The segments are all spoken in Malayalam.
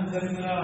الحمد لله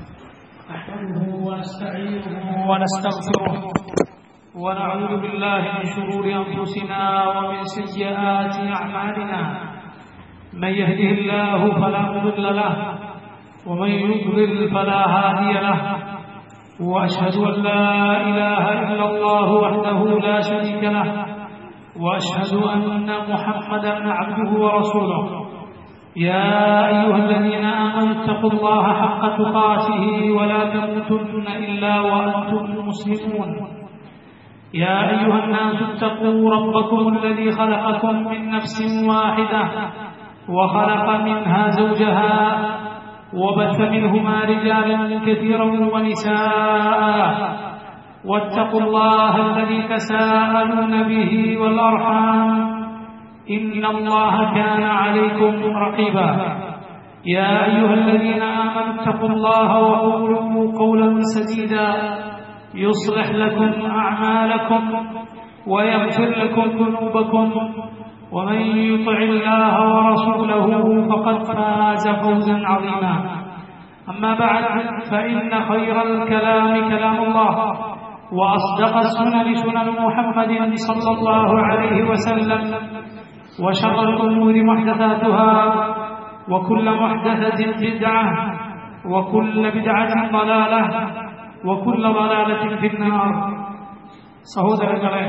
نحمده ونستعينه ونستغفره ونعوذ بالله من شرور انفسنا ومن سيئات اعمالنا من يهده الله فلا مضل له ومن يضلل فلا هادي له واشهد ان لا اله الا الله وحده لا شريك له واشهد ان محمدا عبده ورسوله يا ايها الذين امنوا اتقوا الله حق تقاته ولا تموتن الا وانتم مسلمون يا ايها الناس اتقوا ربكم الذي خلقكم من نفس واحده وخلق منها زوجها وبث منهما رجالا كثيرا ونساء واتقوا الله الذي تساءلون به والارحام ان الله كان عليكم رقيبا يا ايها الذين امنوا اتقوا الله وقولوا قولا سديدا يصلح لكم اعمالكم ويغفر لكم ذنوبكم ومن يطع الله ورسوله فقد فاز فوزا عظيما اما بعد فان خير الكلام كلام الله واصدق السنن سنن محمد صلى الله عليه وسلم وشر الامور محدثاتها وكل محدثه بدعه وكل بدعه ضلاله وكل ضلاله في النار സഹോദരങ്ങളെ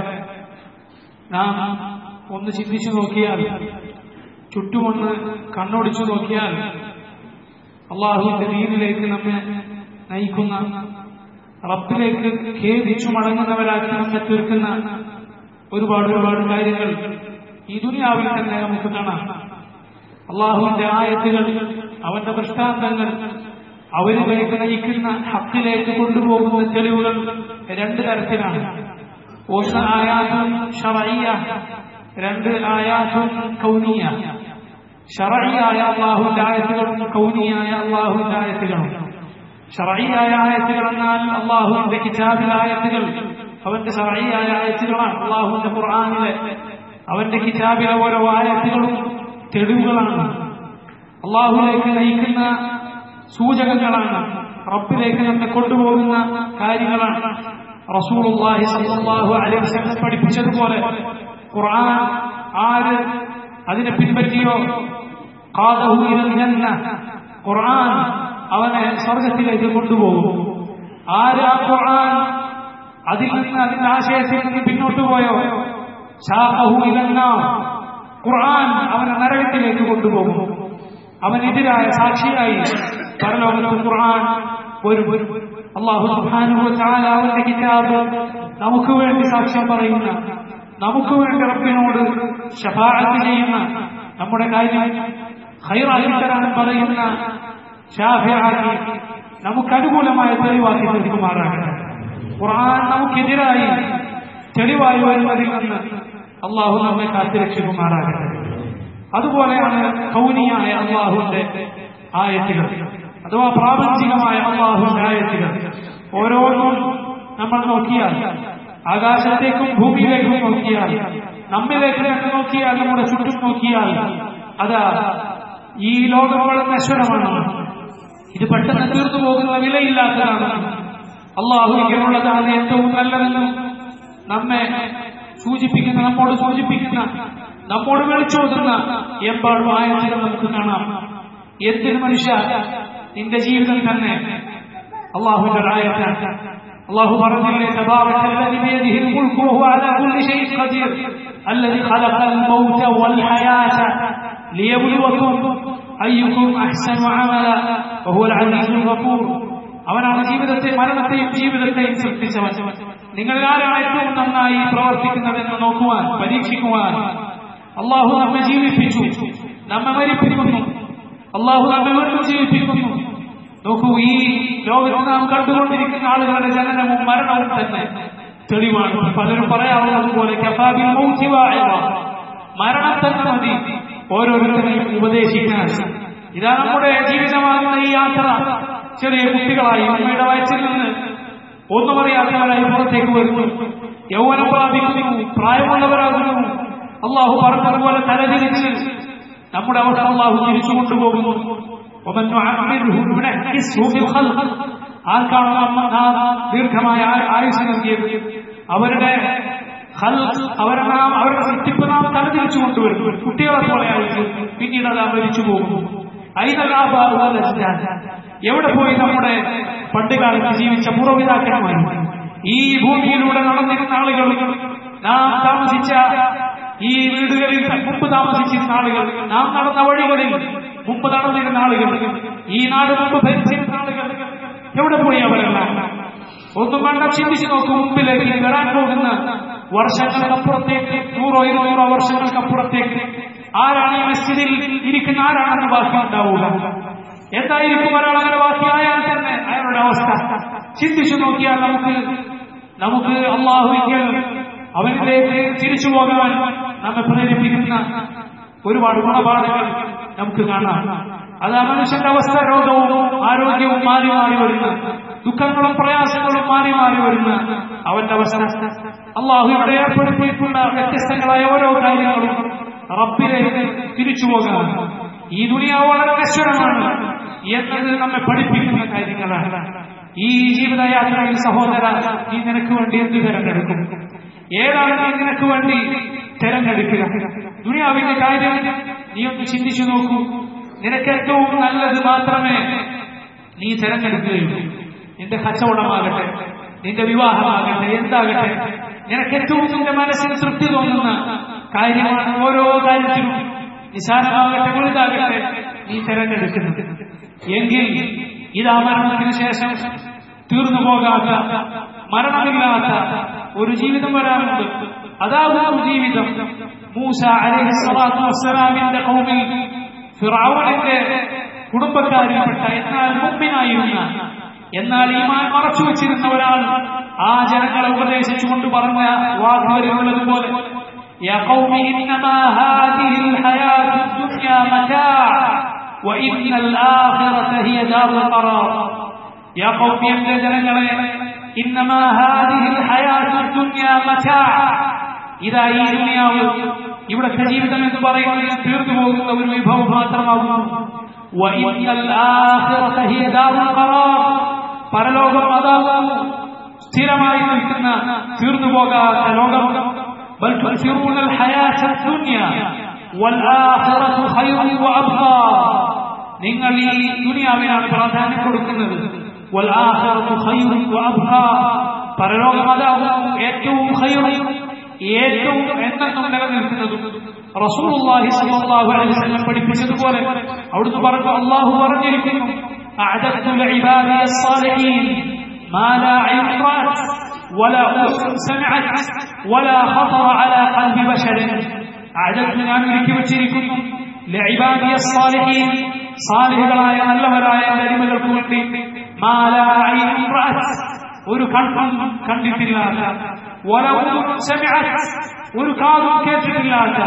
നാം ഒന്ന് ചിന്തിച്ചു നോക്കിയാൽ ചുറ്റുമൊന്ന് കണ്ണോടിച്ചു നോക്കിയാൽ അള്ളാഹുവിന്റെ ദീനിലേക്ക് നമ്മെ നയിക്കുന്ന റബ്ബിലേക്ക് ഖേദിച്ചു മടങ്ങുന്നവരാക്കി നമ്മെ തീർക്കുന്ന ഒരുപാട് ഒരുപാട് കാര്യങ്ങൾ ഈ ദുനിയാവിൽ തന്നെ നമുക്ക് കാണാം അള്ളാഹുവിന്റെ ആയത്തുകൾ അവന്റെ ദൃഷ്ടാന്തങ്ങൾ അവരിലേക്ക് നയിക്കുന്ന ഹക്കിലേക്ക് കൊണ്ടുപോകുന്ന തെളിവുകൾ രണ്ട് തരത്തിലാണ് ഒന്ന് ആയാതും ഷറയ്യ രണ്ട് ആയാതും കൗനിയ ഷറയ്യായ അള്ളാഹുവിന്റെ ആയത്തുകളും കൗനിയായ അള്ളാഹുവിന്റെ ആയത്തുകളും ഷറയ്യായ ആയത്തുകൾ എന്നാൽ അള്ളാഹുവിന്റെ കിതാബിൽ ആയത്തുകൾ അവന്റെ ഷറയ്യായ ആയത്തുകളാണ് അള്ളാഹുവിന്റെ ഖുർആാനിലെ അവന്റെ കിതാബിലെ ഓരോ ആയത്തുകളും തെളിവുകളാണ് അള്ളാഹുലേക്ക് നയിക്കുന്ന സൂചകങ്ങളാണ് റബ്ബിലേക്ക് നമ്മെ കൊണ്ടുപോകുന്ന കാര്യങ്ങളാണ് റസൂലുള്ളാഹി സല്ലല്ലാഹു അലൈഹി വസല്ലം പഠിപ്പിച്ചതുപോലെ ഖുർആൻ ആര് അതിനെ പിൻപറ്റിയോ ഖാദഹു ഇലൽ ജന്ന ഖുർആൻ അവനെ സ്വർഗത്തിലേക്ക് കൊണ്ടുപോകും ആര് ആ ഖുർആൻ അതിൽ നിന്ന് അതിന്റെ ആശയത്തിൽ നിന്ന് പിന്നോട്ട് പോയോ ഷാഖഹു ഇലൽ നാർ ഖുർആൻ അവനെ നരകത്തിലേക്ക് കൊണ്ടുപോകും അവനെതിരായ സാക്ഷിയായി പരലോകത്ത് ഖുർആൻ വരും അള്ളാഹു സുബ്ഹാനഹു വതആല അവന്റെ കിതാബ് നമുക്ക് വേണ്ടി സാക്ഷ്യം പറയുന്ന നമുക്ക് വേണ്ടി റബ്ബിനോട് ഷഫാഅത്ത് ചെയ്യുന്ന നമ്മുടെ കാര്യം ഖൈറായി തരാൻ പറയുന്ന ഷാഫിയാക്കി നമുക്ക് അനുകൂലമായ തെളിവാക്കി തീർക്കുമാറാകട്ടെ ഖുർആൻ നമുക്കെതിരായി തെളിവായി വരുന്നതിൽ നിന്ന് അള്ളാഹു നമ്മെ കാത്തിരക്ഷിക്കുമാറാകട്ടെ അതുപോലെയാണ് കൗനിയായ അള്ളാഹുവിന്റെ ആയത്തുകൾ അഥവാ പ്രാപഞ്ചികമായ അള്ളാഹുവിന്റെ ആയത്തുകൾ ഓരോന്നും നമ്മൾ നോക്കിയാൽ ആകാശത്തേക്കും ഭൂമിയിലേക്കും നോക്കിയാൽ നമ്മിലേക്ക് തന്നെ നോക്കിയാൽ നമ്മുടെ ചുറ്റും നോക്കിയാൽ അതാ ഈ ലോകം വളരെ നശ്വരമാണ് ഇത് പെട്ടെന്ന് തീർന്നു പോകുന്ന വിലയില്ലാത്തതാണ് അള്ളാഹു ഇങ്ങനെയുള്ളതാണ് ഏറ്റവും നല്ലതെന്നും നമ്മെ സൂചിപ്പിക്കുന്ന നമ്മോട് സൂചിപ്പിക്കുന്ന നമ്മോട് വിളിച്ചോതുന്ന എമ്പാടും ആയത്തുകൾ നമുക്ക് കാണാം എന്തിന് മനുഷ്യ നിന്റെ ജീവിതം തന്നെ അള്ളാഹുവിന്റെ ആയത്താണ് الله برزل تبارك الذي بيده الملك وهو على كل شيء قدير الذي خلق الموت والحياة ليبلوكم أيكم أحسن عملا وهو العزيز الغفور അവനാണ് ജീവിതത്തെ മരണത്തെയും ജീവിതത്തെയും സൃഷ്ടിച്ചവൻ നിങ്ങൾ ആരാണ് ഏറ്റവും നന്നായി പ്രവർത്തിക്കുന്നതെന്ന് നോക്കുവാൻ പരീക്ഷിക്കുവാൻ അള്ളാഹു നമ്മെ ജീവിപ്പിച്ചു നമ്മെ മരിപ്പിക്കുന്നു അള്ളാഹു നമ്മെ വീണ്ടും ജീവിപ്പിക്കുന്നു നോക്കൂ ഈ ലോകത്ത് നാം കണ്ടുകൊണ്ടിരിക്കുന്ന ആളുകളുടെ ജനനവും മരണവും തന്നെ തെളിവാണ് പലരും പറയാറുള്ളത് പോലെ മരണം തന്നെ മതി ഓരോരുത്തരെയും ഉപദേശിക്കാൻ ഇതാ നമ്മുടെ ജീവിതമാകുന്ന ഈ യാത്ര ചെറിയ കുട്ടികളായി അമ്മയുടെ വയസ്സിൽ നിന്ന് ഒന്നും അറിയാത്തവരായി പുറത്തേക്ക് വരുന്നു യൗവനം പ്രാപിക്കുന്നു പ്രായമുള്ളവരാകുന്നു അള്ളാഹു പറഞ്ഞതുപോലെ തലതിരിച്ച് നമ്മുടെ അവസ്ഥ അള്ളാഹു തിരിച്ചു കൊണ്ടുപോകുന്നു ومن نعمره ننكسه في الخلق ആർക്കാണോ നമ്മ നാം ദീർഘമായ ആയുസ് നൽകിയത് അവരുടെ ഖൽഖ് അവരെ നാം അവരുടെ സൃഷ്ടിപ്പ് നാം തലതിരിച്ചു കൊണ്ടുവരും കുട്ടികളെ പോലെയായിട്ട് പിന്നീട് അത് മരിച്ചു പോകും എവിടെ പോയി നമ്മുടെ പണ്ടുകാലത്ത് ജീവിച്ച പൂർവ്വപിതാക്കന്മാർ ഈ ഭൂമിയിലൂടെ നടന്നിരുന്ന ആളുകൾ നാം താമസിച്ച ഈ വീടുകളിൽ മുമ്പ് താമസിച്ചിരുന്ന ആളുകൾ നാം നടന്ന വഴികളിൽ മുമ്പ് നടന്നിരുന്ന ആളുകൾ ഈ നാട് മുമ്പ് ഭരിച്ചിരുന്ന ആളുകൾ എവിടെ പോയി അവരെല്ലാം ഒന്നും വേണ്ട ചിന്തിച്ചു നോക്കും മുമ്പിലേക്ക് വരാൻ പോകുന്ന വർഷങ്ങൾക്കപ്പുറത്തേക്ക് നൂറോ ഇരുന്നൂറോ വർഷങ്ങൾക്കപ്പുറത്തേക്ക് ആരാണ് ഈ മസ്ജിദിൽ ഇരിക്കുന്ന ആരാണെന്ന് ബാക്കി ഉണ്ടാവുക എന്തായിരിക്കും ഒരാൾ അങ്ങനെ ബാക്കിയായാൽ തന്നെ അയാളുടെ അവസ്ഥ ചിന്തിച്ചു നോക്കിയാൽ നമുക്ക് നമുക്ക് അള്ളാഹുവിക്കൽ അവനിലേക്ക് തിരിച്ചു പോകാൻ നമ്മെ പ്രേരിപ്പിക്കുന്ന ഒരുപാട് ഗുണപാഠങ്ങൾ നമുക്ക് കാണാം അത് ആ മനുഷ്യന്റെ അവസ്ഥ രോഗവും ആരോഗ്യവും മാറി മാറി വരുന്ന ദുഃഖങ്ങളും പ്രയാസങ്ങളും മാറി മാറി വരുന്ന അവന്റെ അവസ്ഥ അള്ളാഹു ഇവിടെ ഏർപ്പെടുത്തിയിട്ടുള്ള വ്യത്യസ്തങ്ങളായ ഓരോ കാര്യങ്ങളും റബ്ബിലേക്ക് തിരിച്ചു പോകാൻ ഈ ദുനിയാവ് വളരെ നശ്വരമാണ് എന്നത് നമ്മെ പഠിപ്പിക്കുന്ന കാര്യങ്ങളാണ് ഈ ജീവിതയാത്രയിൽ സഹോദര നീ നിനക്ക് വേണ്ടി എന്ത് തിരഞ്ഞെടുക്കും ഏതാണ് നീ നിനക്ക് വേണ്ടി തിരഞ്ഞെടുക്കുക ദുനിയാവിന്റെ കാര്യം നീ ഒന്ന് ചിന്തിച്ചു നോക്കൂ നിനക്ക് ഏറ്റവും നല്ലത് മാത്രമേ നീ തിരഞ്ഞെടുക്കുകയുള്ളൂ നിന്റെ കച്ചവടമാകട്ടെ നിന്റെ വിവാഹമാകട്ടെ എന്താകട്ടെ നിനക്ക് ഏറ്റവും നിന്റെ മനസ്സിന് തൃപ്തി തോന്നുന്ന കാര്യമാണ് ഓരോ കാര്യത്തിലും നിസാരമാകട്ടെ വലുതാകട്ടെ നീ തിരഞ്ഞെടുക്കുന്നത് എങ്കിൽ ഇതാ മരണത്തിന് ശേഷം തീർന്നു പോകാത്ത മരണമില്ലാത്ത ഒരു ജീവിതം വരാനുണ്ട് അതാകുന്നു ജീവിതം മൂസ അലൈഹി സ്വലാത്തു വസ്സലാമിന്റെ കൗമിൽ ഫിറൌനിന്റെ കുടുംബക്കാരിൽപ്പെട്ട എന്നാൽ മുമ്പിനായിരുന്ന എന്നാൽ ഈ മറച്ചു വെച്ചിരുന്ന ഒരാൾ ആ ജനങ്ങളെ ഉപദേശിച്ചുകൊണ്ട് പറഞ്ഞ വാക്കുകളിലുള്ളത് പോലെ يا قوم إنما هذه الحياة الدنيا متاع وإن الآخرة هي دار القرار يا قوم يا جنങ്ങളെ إنما هذه الحياة الدنيا متاع ഇതാ ഈ ദുനിയാവ് ഇവിടുത്തെ ജീവിതം എന്ന് പറയുന്നത് തീർന്നു പോകുന്ന ഒരു വിഭവം മാത്രമാകുന്നു പരലോകം അതാകുന്നു സ്ഥിരമായി നിൽക്കുന്ന തീർന്നു പോകാത്ത ലോകം بل تؤثرون الحياة الدنيا والآخرة خير وأبقى നിങ്ങൾ ഈ ദുനിയാവിനാണ് പ്രാധാന്യം കൊടുക്കുന്നത് والآخرة خير وأبقى പരലോകം അതാകുന്നു ഏറ്റവും ഖൈറും ഏറ്റവും എന്നെന്നും നിലനിൽക്കുന്നതും റസൂലുള്ളാഹി സ്വല്ലല്ലാഹു അലൈഹി വസല്ലം പഠിപ്പിച്ചതുപോലെ അവിടുന്ന് പറഞ്ഞു അല്ലാഹു പറഞ്ഞിരിക്കുന്നു അഅദത്തു ലിഇബാദി الصالحين ما لا عين رأت ولا أذن سمعت ولا خطر على قلب بشر أعددت ഞാൻ ഒരുക്കി വച്ചിരിക്കുന്നു لعبادي الصالحين സാലിഹുകളായ നല്ലവരായ അടിമകൾക്ക് വേണ്ടി ما لا عين رأت ഒരു കണ്ണും കണ്ടിട്ടില്ലാത്ത ഒരു കാതും കേട്ടിട്ടില്ലാത്ത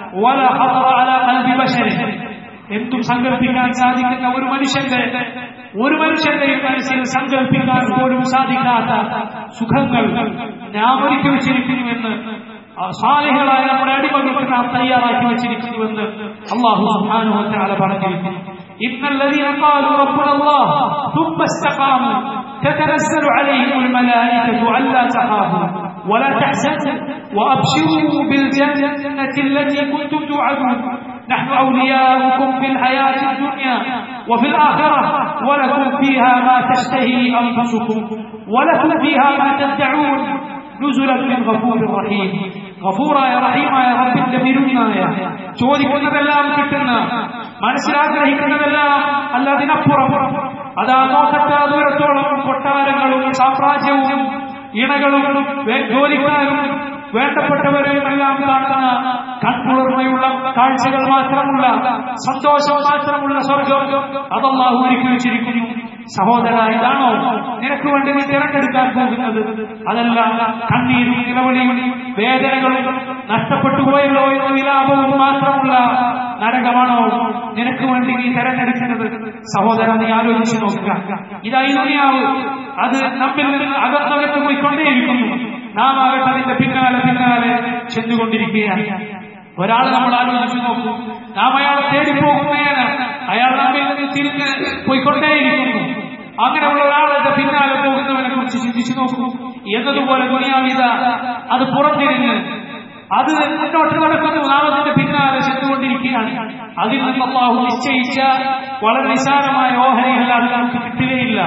എന്തും സങ്കല്പിക്കാൻ സാധിക്കുന്ന ഒരു മനുഷ്യന്റെ ഒരു മനുഷ്യന്റെ മനസ്സിൽ സങ്കല്പിക്കാൻ പോലും സാധിക്കാത്ത സുഖങ്ങൾ നാം ഒരുക്കി വെച്ചിരിക്കുന്നുവെന്ന് സാലിഹകളായ നമ്മുടെ അടിമകൾക്ക് നാം തയ്യാറാക്കി വെച്ചിരിക്കുന്നുവെന്ന് അള്ളാഹു സുഹാനുഹത്താല പറഞ്ഞിരിക്കുന്നു إن الذين قالوا ربنا الله ثم استقاموا تتنزل عليهم الملائكة ألا تخافوا ولا تحزنوا وأبشروا بالجنة التي كنتم توعدون نحن أولياؤكم في الحياة الدنيا وفي الآخرة ولكم فيها ما تشتهي أنفسكم ولكم فيها ما تدعون نزلا من غفور رحيم غفورا يا رحيم يا رب الدبيرنا ചോദിക്കുന്നതെല്ലാം കിട്ടുന്ന മനസ്സിലാഗ്രഹിക്കുന്നതെല്ലാം അല്ലതിനപ്പുറം അതാ നോക്കത്തെ ദൂരത്തോളം കൊട്ടാരങ്ങളും സാമ്രാജ്യവും ഇണകളും ജോലിക്കാരും വേണ്ടപ്പെട്ടവരെയും എല്ലാം കാണുന്ന കൺകുളിർമയുള്ള കാഴ്ചകൾ മാത്രമുള്ള സന്തോഷം മാത്രമുള്ള സ്വർഗം അതല്ലാഹു ഒരുക്കി വെച്ചിരിക്കുന്നു സഹോദര ഇതാണോ നിനക്ക് വേണ്ടി നീ തിരഞ്ഞെടുക്കാൻ പോകുന്നത് അതല്ല കണ്ണീരും നിലവിളിയും വേദനകളും നഷ്ടപ്പെട്ടു പോയല്ലോ എന്ന വിലാപവും മാത്രമുള്ള നരകമാണോ നിനക്ക് വേണ്ടി നീ തിരഞ്ഞെടുക്കുന്നത് സഹോദര നീ ആലോചിച്ച് നോക്കുക ഇതായി ദുനിയാവ് അത് നമ്മിൽ നിന്ന് അകത്തകത്ത് പോയിക്കൊണ്ടേയിരിക്കുന്നു നാം ആകട്ടെ അതിന്റെ പിന്നാലെ പിന്നാലെ ചെന്നുകൊണ്ടിരിക്കുകയാണ് ഒരാൾ നമ്മൾ ആലോചിച്ചു നോക്കൂ നാം അയാളെ തേടി പോകുന്നതിന് അയാൾ നമ്മിൽ നിന്ന് തിരിഞ്ഞ് പോയിക്കൊണ്ടേയിരിക്കുന്നു അങ്ങനെയുള്ള ഒരാളുടെ പിന്നാലെ പോകുന്നവനെ കുറിച്ച് ചിന്തിച്ചു നോക്കൂ എന്നതുപോലെ ദുനിയാവിത അത് പുറത്തിരിഞ്ഞ് അത് മുന്നോട്ട് നടക്കുന്നു നാം അതിന്റെ പിന്നാലെ ചെന്നുകൊണ്ടിരിക്കുകയാണ് അതിൽ നിന്ന് അള്ളാഹു നിശ്ചയിച്ച വളരെ നിസാരമായ ഓഹരിയല്ലാതെ നമുക്ക് കിട്ടുകയില്ല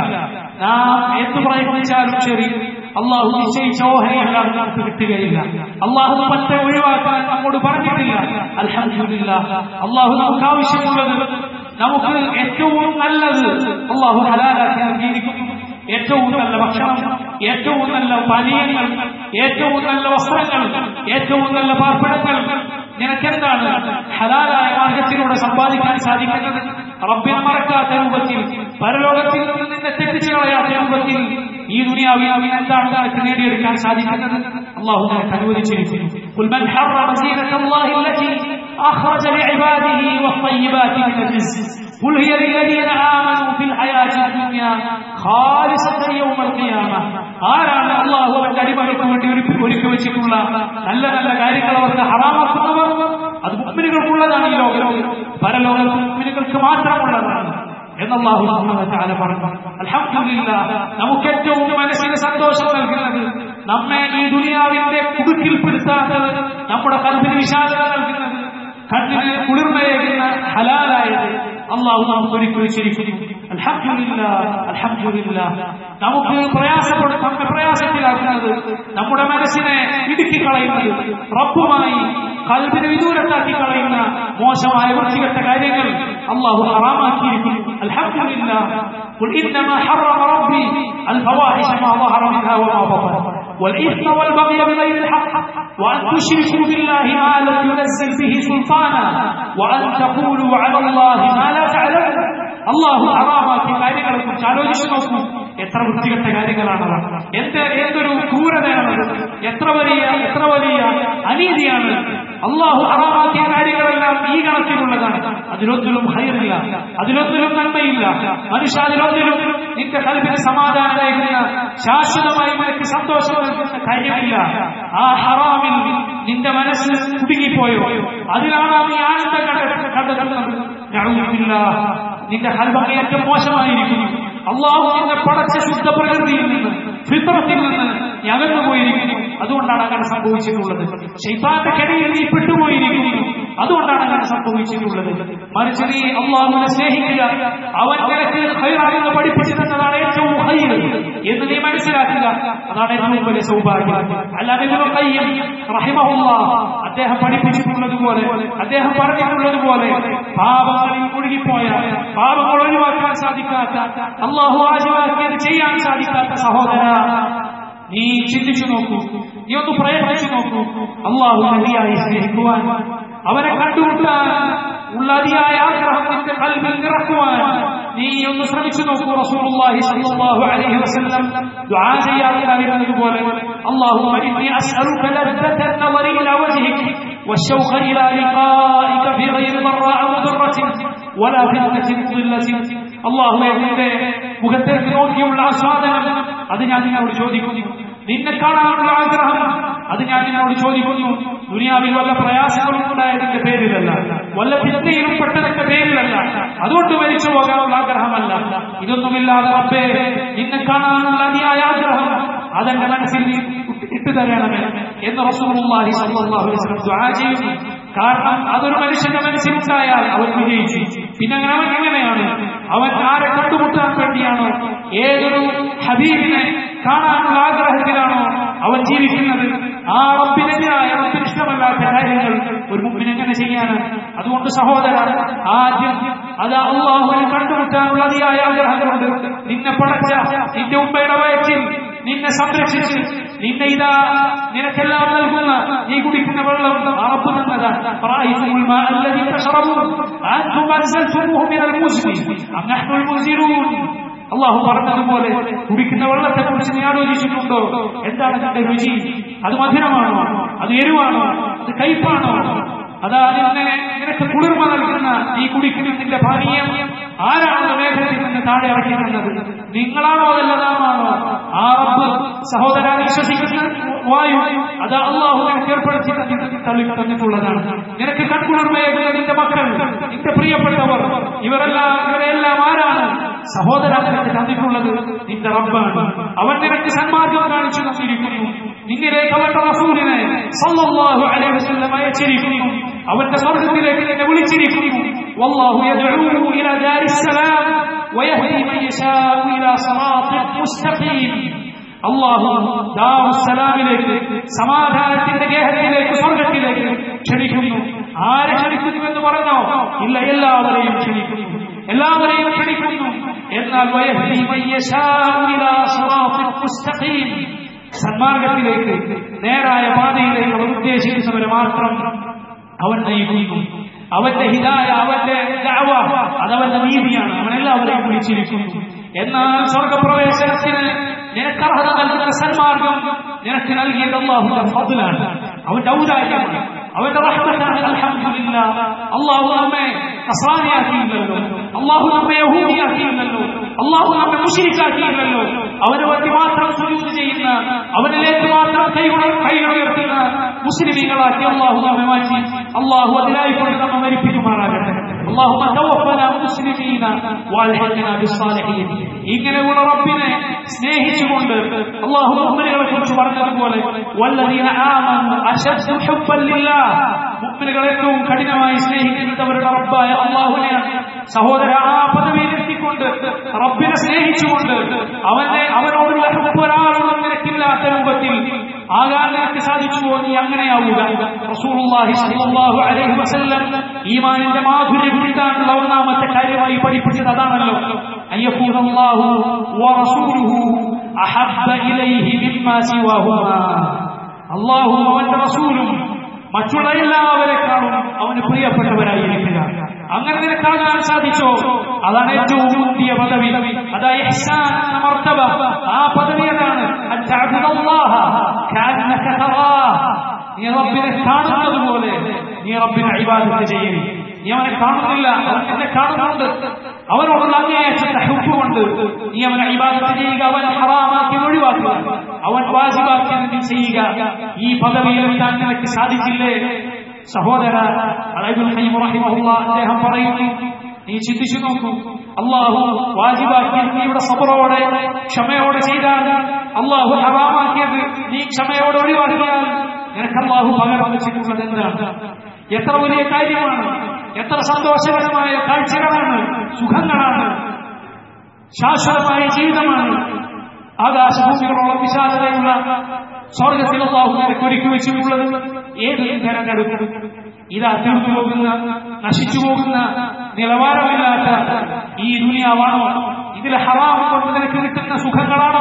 നാം എന്ത് പ്രയത്നിച്ചാലും ശരി അള്ളാഹു നിശ്ചയിച്ച ഓഹരിയല്ലാതെ നമുക്ക് കിട്ടുകയില്ല അള്ളാഹു പറ്റ ഒഴിവാക്കാൻ നമ്മോട് പറഞ്ഞിട്ടില്ല അൽഹംദുലില്ല അള്ളാഹു നമുക്ക് ആവശ്യമുള്ളത് നമുക്ക് ഏറ്റവും നല്ലത് അള്ളാഹു ഹലാലാക്കി നൽകിയിരിക്കുന്നു ഏറ്റവും നല്ല ഭക്ഷണം ഏറ്റവും നല്ല പാനീയങ്ങൾ ഏറ്റവും നല്ല വസ്ത്രങ്ങൾ ഏറ്റവും നല്ല പാർപ്പിടങ്ങൾ നിനക്കെന്താണ് ഹലാലായ മാർഗത്തിലൂടെ സമ്പാദിക്കാൻ സാധിക്കുന്നത് റബ്ബിനെ മറക്കാത്ത രൂപത്തിൽ പരലോകത്തിൽ നിന്ന് നിന്നെ തെറ്റിച്ചു കളയാത്ത രൂപത്തിൽ ഈ ദുനിയാവിൽ എന്താണ് നിനക്ക് നേടിയെടുക്കാൻ സാധിക്കുന്നത് അള്ളാഹു നിനക്ക് അനുവദിച്ചിരിക്കുന്നു قل من حرم زينة الله التي أخرج لعباده والطيبات من الرزق قل هي للذين آمنوا في الحياة الدنيا خالصة يوم القيامة ആരാണ് അള്ളാഹു അവന്റെ അടിമകൾക്ക് വേണ്ടി ഒരുക്കി ഒരുക്കി വെച്ചിട്ടുള്ള നല്ല നല്ല കാര്യങ്ങൾ അവർക്ക് ഹറാമാക്കുന്നവർ അത് മുഗ്മിനുകൾക്കുള്ളതാണ് ഈ ലോകത്തിൽ പരലോകത്ത് മുഗ്മിനുകൾക്ക് മാത്രമുള്ളതാണ് എന്നല്ലാഹു സുബ്ഹാനഹു പറഞ്ഞു അൽഹംദുലില്ലാഹ് നമുക്ക് ഏറ്റവും മനസ്സിന് സന്തോഷം നൽകുന്നത് നമ്മെ ഈ ദുനിയാവിന്റെ കുടുക്കിൽപ്പെടുത്താത്തത് നമ്മുടെ കൽപ്പിന് വിശാലത നൽകുന്നത് കണ്ണിന് കുളിർമയേകുന്ന ഹലാലായത് അള്ളാഹു നമുക്ക് ഒരുക്കി വെച്ചിരിക്കുന്നു അൽഹംദുലില്ലാ അൽഹംദുലില്ലാ നമുക്ക് പ്രയാസപ്പെടും നമ്മെ പ്രയാസത്തിലാക്കുന്നത് നമ്മുടെ മനസ്സിനെ ഇടുക്കി കളയുന്നത് റബ്ബുമായി കൽബിനെ വിദൂരത്താക്കി കളയുന്ന മോശമായ വൃത്തികെട്ട കാര്യങ്ങൾ അള്ളാഹു ഹറാമാക്കിയിരിക്കുന്നു അൽഹംദുലില്ലാ قل إنما حرم ربي الفواحش ما ظهر منها وما بطن والإثم والبغي بغير الحق وأن تشركوا بالله ما لم ينزل به سلطانا وأن تقولوا على الله ما لا تعلمون അള്ളാഹു ഹറാമാക്കിയ കാര്യങ്ങളെ കുറിച്ച് ആലോചിച്ചു നോക്കൂ എത്ര വൃത്തികെട്ട കാര്യങ്ങളാണ് എന്ത് എന്തൊരു ക്രൂരതയാണത് എത്ര വലിയ എത്ര വലിയ അനീതിയാണ് അള്ളാഹു ഹറാമാക്കിയ കാര്യങ്ങളെല്ലാം ഈ കണക്കിലുള്ളതാണ് അതിലൊന്നിലും ഹൈറില്ല അതിലൊന്നിലും നന്മയില്ല മനുഷ്യ അതിലൊന്നിലും നിന്റെ കൽപ്പിന് സമാധാനം നൽകുന്ന ശാശ്വതമായി നിനക്ക് സന്തോഷം നൽകുന്ന കാര്യമില്ല ആ ഹറാമിൽ നിന്റെ മനസ്സ് കുടുങ്ങിപ്പോയോ അതിലാണ് നീ ആനന്ദം കണ്ടെത്തുന്നത് നിന്റെ ഹൽബക്ക് ഏറ്റവും മോശമായിരിക്കുന്നു അള്ളാഹു നിന്നെ പടച്ച ശുദ്ധ പ്രകൃതിയിൽ നിന്ന് ഫിത്രത്തിൽ നിന്ന് നീ അകന്നു പോയിരിക്കുന്നു അതുകൊണ്ടാണ് അങ്ങനെ സംഭവിച്ചിട്ടുള്ളത് ശൈത്താന്റെ കടയിൽ നീ പെട്ടുപോയിരിക്കുന്നു അതുകൊണ്ടാണ് അങ്ങനെ സംഭവിച്ചിട്ടുള്ളത് മറിച്ച് നീ അള്ളാഹുവിനെ സ്നേഹിക്കുക അവൻ നിനക്ക് ഹൈറാണെന്ന് പഠിപ്പിച്ചു തന്നതാണ് ഏറ്റവും ഹൈർ എന്ന് നീ മനസ്സിലാക്കുക അതാണ് ഏറ്റവും വലിയ സൗഭാഗ്യം അല്ലാതെ റഹിമഹുള്ള അദ്ദേഹം പഠിപ്പിച്ചിട്ടുള്ളതുപോലെ അദ്ദേഹം പറഞ്ഞിട്ടുള്ളതുപോലെ പാപങ്ങളിൽ മുഴുകിപ്പോയ പാപങ്ങൾ ഒഴിവാക്കാൻ സാധിക്കാത്ത അള്ളാഹു ആശീർവാദിയത് ചെയ്യാൻ സാധിക്കാത്ത സഹോദര നീ ചിന്തിച്ചു നോക്കൂ നീ ഒന്ന് പ്രയത്നിച്ചു നോക്കൂ അള്ളാഹു നദിയായി സ്നേഹിക്കുവാൻ അവനെ കണ്ടുമുട്ടാൻ ഉള്ള അതിയായ ആഗ്രഹം നിന്റെ കൽവിൽ നിറക്കുവാൻ നീ ഒന്ന് ശ്രമിച്ചു നോക്കൂ റസൂലുള്ളാഹി സ്വല്ലല്ലാഹു അലൈഹി വസല്ലം ദുആ ചെയ്യാറുണ്ടായിരുന്നതുപോലെ اللهم إني أسألك لذة النظر إلى وجهك والشوق إلى لقائك في غير ضراء مضرة ولا فتنة مضلة الله എന്റെ മുഖത്തേക്ക് നോക്കിയുള്ള ആസ്വാദനം അത് ഞാൻ നിന്നോട് ചോദിക്കുന്നു നിന്നെ കാണാനുള്ള ആഗ്രഹം അത് ഞാൻ നിന്നോട് ചോദിക്കുന്നു ദുനിയാവിൽ വല്ല പ്രയാസങ്ങളും ഉണ്ടായതിന്റെ പേരിലല്ല വല്ല ചിന്തയിലും പെട്ടതിന്റെ പേരിലല്ല അതുകൊണ്ട് മരിച്ചു പോകാനുള്ള ആഗ്രഹമല്ല ഇതൊന്നുമില്ലാതെ റബ്ബേ നിന്നെ കാണാനുള്ള അതിയായ ആഗ്രഹം അതെന്റെ മനസ്സിൽ നീ ഇട്ടു തരണമേ എന്ന് റസൂലുള്ളാഹി സ്വല്ലല്ലാഹു അലൈഹി വസല്ലം ദുആ ചെയ്യുന്നു കാരണം അതൊരു മനുഷ്യന്റെ മനസ്സിലുണ്ടായാൽ അവൻ വിജയിച്ചു പിന്നെ അങ്ങനെ അവൻ എങ്ങനെയാണ് അവൻ ആരെ കണ്ടുമുട്ടാൻ വേണ്ടിയാണോ ഏതൊരു ഹബീബിനെ കാണാനുള്ള ആഗ്രഹത്തിലാണോ അവൻ ജീവിക്കുന്നത് ആ റബ്ബിനെതിരായ റബ്ബിന് ഇഷ്ടമല്ലാത്ത കാര്യങ്ങൾ ഒരു മുമ്പിന് എങ്ങനെ ചെയ്യാനാണ് അതുകൊണ്ട് സഹോദര ആദ്യം അത് അള്ളാഹുവിനെ കണ്ടുമുട്ടാനുള്ള അതിയായ ആഗ്രഹങ്ങളുണ്ട് നിന്നെ പടച്ച നിന്റെ ഉമ്മയുടെ വയറ്റിൽ നിന്നെ സംരക്ഷിച്ച് നിന്നെ ഇതാ നിനക്കെല്ലാം നൽകുന്ന നീ കുടിക്കുന്ന വെള്ളം അറപ്പ് തന്നതാണ് അള്ളാഹു പറഞ്ഞതുപോലെ കുടിക്കുന്ന വെള്ളത്തെ കുറിച്ച് നീ ആലോചിച്ചിട്ടുണ്ടോ എന്താണ് നിന്റെ രുചി അത് മധുരമാണോ അത് എരിവാണോ അത് കയ്പാണോ അതാ നിന്നെ നിനക്ക് കുളിർമ നൽകുന്ന നീ കുടിക്കുന്ന നിന്റെ പാനീയം ആരാണ് മേഘത്തിൽ നിന്ന് താഴെ ഇറക്കി തന്നത് നിങ്ങളാണോ അതല്ല നാമാണോ ആ റബ്ബ് സഹോദര വിശ്വസിക്കുന്ന വായു അത് അള്ളാഹു നിനക്ക് ഏർപ്പെടുത്തി തന്നി- തള്ളി തന്നിട്ടുള്ളതാണ് നിനക്ക് കൺകുളിർമയേകുന്ന നിന്റെ മക്കൾ നിന്റെ പ്രിയപ്പെട്ടവർ ഇവരെല്ലാം ഇവരെല്ലാം ആരാണ് സഹോദര നിനക്ക് തന്നിട്ടുള്ളത് നിന്റെ റബ്ബാണ് അവൻ നിനക്ക് സന്മാർഗം കാണിച്ചു തന്നിരിക്കുന്നു നിന്നിലേക്ക് അവന്റെ റസൂലിനെ സല്ലല്ലാഹു അലൈഹി വസല്ലം അയച്ചിരിക്കുന്നു അവന്റെ സ്വർഗത്തിലേക്ക് നിന്നെ വിളിച്ചിരിക്കുന്നു വല്ലാഹു യദ്ഉ ഇലാ ദാരിസ് സലാം വയഹ്ദി മൻ യശാഉ ഇലാ സിറാത്തിൻ മുസ്തഖീം അള്ളാഹു ദാറുസലാമിലേക്ക് സമാധാനത്തിന്റെ ഗേഹത്തിലേക്ക് സ്വർഗത്തിലേക്ക് ക്ഷണിക്കുന്നു ആരെ ക്ഷണിക്കുന്നുവെന്ന് പറഞ്ഞോ ഇല്ല എല്ലാവരെയും ക്ഷണിക്കുന്നു എല്ലാവരെയും ക്ഷണിക്കുന്നു എന്നാൽ വയഹ്ദി മൻ യശാഉ ഇലാ സിറാത്തിൻ മുസ്തഖീം സന്മാർഗത്തിലേക്ക് നേരായ പാതയിലേക്ക് അവർ ഉദ്ദേശിക്കുന്നവരെ മാത്രം അവൻ നയിക്കുന്നു അവന്റെ ഹിതായ അവന്റെ ദഅവ അതവന്റെ നീതിയാണ് അവൻ എല്ലാവരെയും വിളിച്ചിരിക്കുന്നു എന്നാൽ സ്വർഗപ്രവേശനത്തിന് നിനക്ക് അർഹത നൽകുന്ന സന്മാർഗം നിനക്ക് നൽകിയത് അള്ളാഹുന്റെ ഫضലാണ് അവന്റെ ഔദാര്യമാണ് അവന്റെ റഹ്മത്താണ് അൽഹംദുലില്ലാ അള്ളാഹു നമ്മെ അസാനിയാക്കിയില്ലല്ലോ അള്ളാഹു നമ്മെ യഹൂദിയാക്കിയില്ലല്ലോ അള്ളാഹു നമ്മെ മുഷിരിക്കാക്കിയില്ലല്ലോ അവന് വേണ്ടി മാത്രം സുജൂദ് ചെയ്യുന്ന അവനിലേക്ക് മാത്രം കൈകൾ കൈകൾ ഉയർത്തുന്ന മുസ്ലിമീങ്ങളാക്കി അള്ളാഹു നമ്മെ മാറ്റി അള്ളാഹു അതിനായി കൊണ്ട് നമ്മെ മരിപ്പിക്കുമാറാകട്ടെ اللهم توفنا مسلمين والحقنا بالصالحين ഇങ്ങനെയുള്ള റബ്ബിനെ സ്നേഹിച്ചുകൊണ്ട് അള്ളാഹു മുഅ്മിനുകളെ കുറിച്ച് പറഞ്ഞതുപോലെ വല്ലദീന ആമനു അശദ്ദു ഹുബ്ബൻ ലില്ലാഹ് മുഅ്മിനുകളെ ഏറ്റവും കഠിനമായി സ്നേഹിക്കുന്നവരുടെ റബ്ബായ അള്ളാഹുവിനെയാണ് സഹോദര ആ പദവിയിലെത്തിക്കൊണ്ട് റബ്ബിനെ സ്നേഹിച്ചുകൊണ്ട് അവനെ അവനോടുള്ള ഹുബ്ബ് ഒരാളോടും നിനക്കില്ലാത്ത രൂപത്തിൽ ആകാൻ നിനക്ക് സാധിച്ചുവോ നീ അങ്ങനെയാവുക റസൂലുള്ളാഹി സ്വല്ലല്ലാഹു അലൈഹി വസല്ലം ഈമാനിന്റെ മാധുര്യം കിട്ടാനുള്ള ഒന്നാമത്തെ കാര്യമായി പഠിപ്പിച്ചത് അതാണല്ലോ അയ്യക്കൂന അല്ലാഹു വറസൂലുഹു അഹബ്ബ ഇലൈഹി മിമ്മാ സിവാഹുമാ അല്ലാഹു അവന്റെ റസൂലും മറ്റുള്ള എല്ലാവരെക്കാളും അവന് പ്രിയപ്പെട്ടവരായിരിക്കുക അങ്ങനെ നിനക്കാകാൻ സാധിച്ചോ അതാണ് ഏറ്റവും മുന്തിയ പദവി അതായത് ഇഹ്സാൻ എന്ന മർത്തബ ആ പദവി അതാണ് അൻ തഅബ്ദുല്ലാഹ കഅന്നക തറാഹ് നീ റബ്ബിനെ കാണുന്നത് പോലെ നീ റബ്ബിനെ ഇബാദത്ത് ചെയ്യണം നീ അവനെ കാണുന്നില്ല അവൻ എന്നെ കാണുന്നുണ്ട് അവനോടുള്ള അങ്ങേയറ്റത്തെ ഹുക്ക് കൊണ്ട് നീ അവനെ ഇബാദത്ത് ചെയ്യുക അവൻ ഹറാമാക്കി ഒഴിവാക്കുക അവൻ വാജിബാക്കി നീ ചെയ്യുക ഈ പദവിയിലെത്താൻ നിനക്ക് സാധിച്ചില്ലേ സഹോദര അലൈബുൽ ഖയ്യിം റഹിമഹുല്ലാഹ് അദ്ദേഹം പറയുന്നു നീ ചിന്തിച്ചു നോക്കൂ അള്ളാഹു വാജിബാക്കിയത് നീയുടെ സബറോടെ ക്ഷമയോടെ ചെയ്താൽ അള്ളാഹു ഹറാമാക്കിയത് നീ ക്ഷമയോടെ ഒഴിവാക്കിയാൽ നിനക്ക് അള്ളാഹു പകരം വെച്ചിട്ടുള്ളത് എന്താണ് എത്ര വലിയ കാര്യമാണ് എത്ര സന്തോഷകരമായ കാഴ്ചകളാണ് സുഖങ്ങളാണ് ശാശ്വതമായ ജീവിതമാണ് ആകാശഭൂമികളോളം വിശാലതയുള്ള സ്വർഗത്തിൽ അള്ളാഹു നിനക്ക് ഒരുക്കി വെച്ചിട്ടുള്ളത് ഏത് തിരഞ്ഞെടുക്കും ഇതാ തീർന്നു പോകുന്ന നശിച്ചു പോകുന്ന നിലവാരമില്ലാത്ത ഈ ദുനിയാവാണോ ഇതിൽ ഹറാം കൊണ്ട് നിനക്ക് കിട്ടുന്ന സുഖങ്ങളാണോ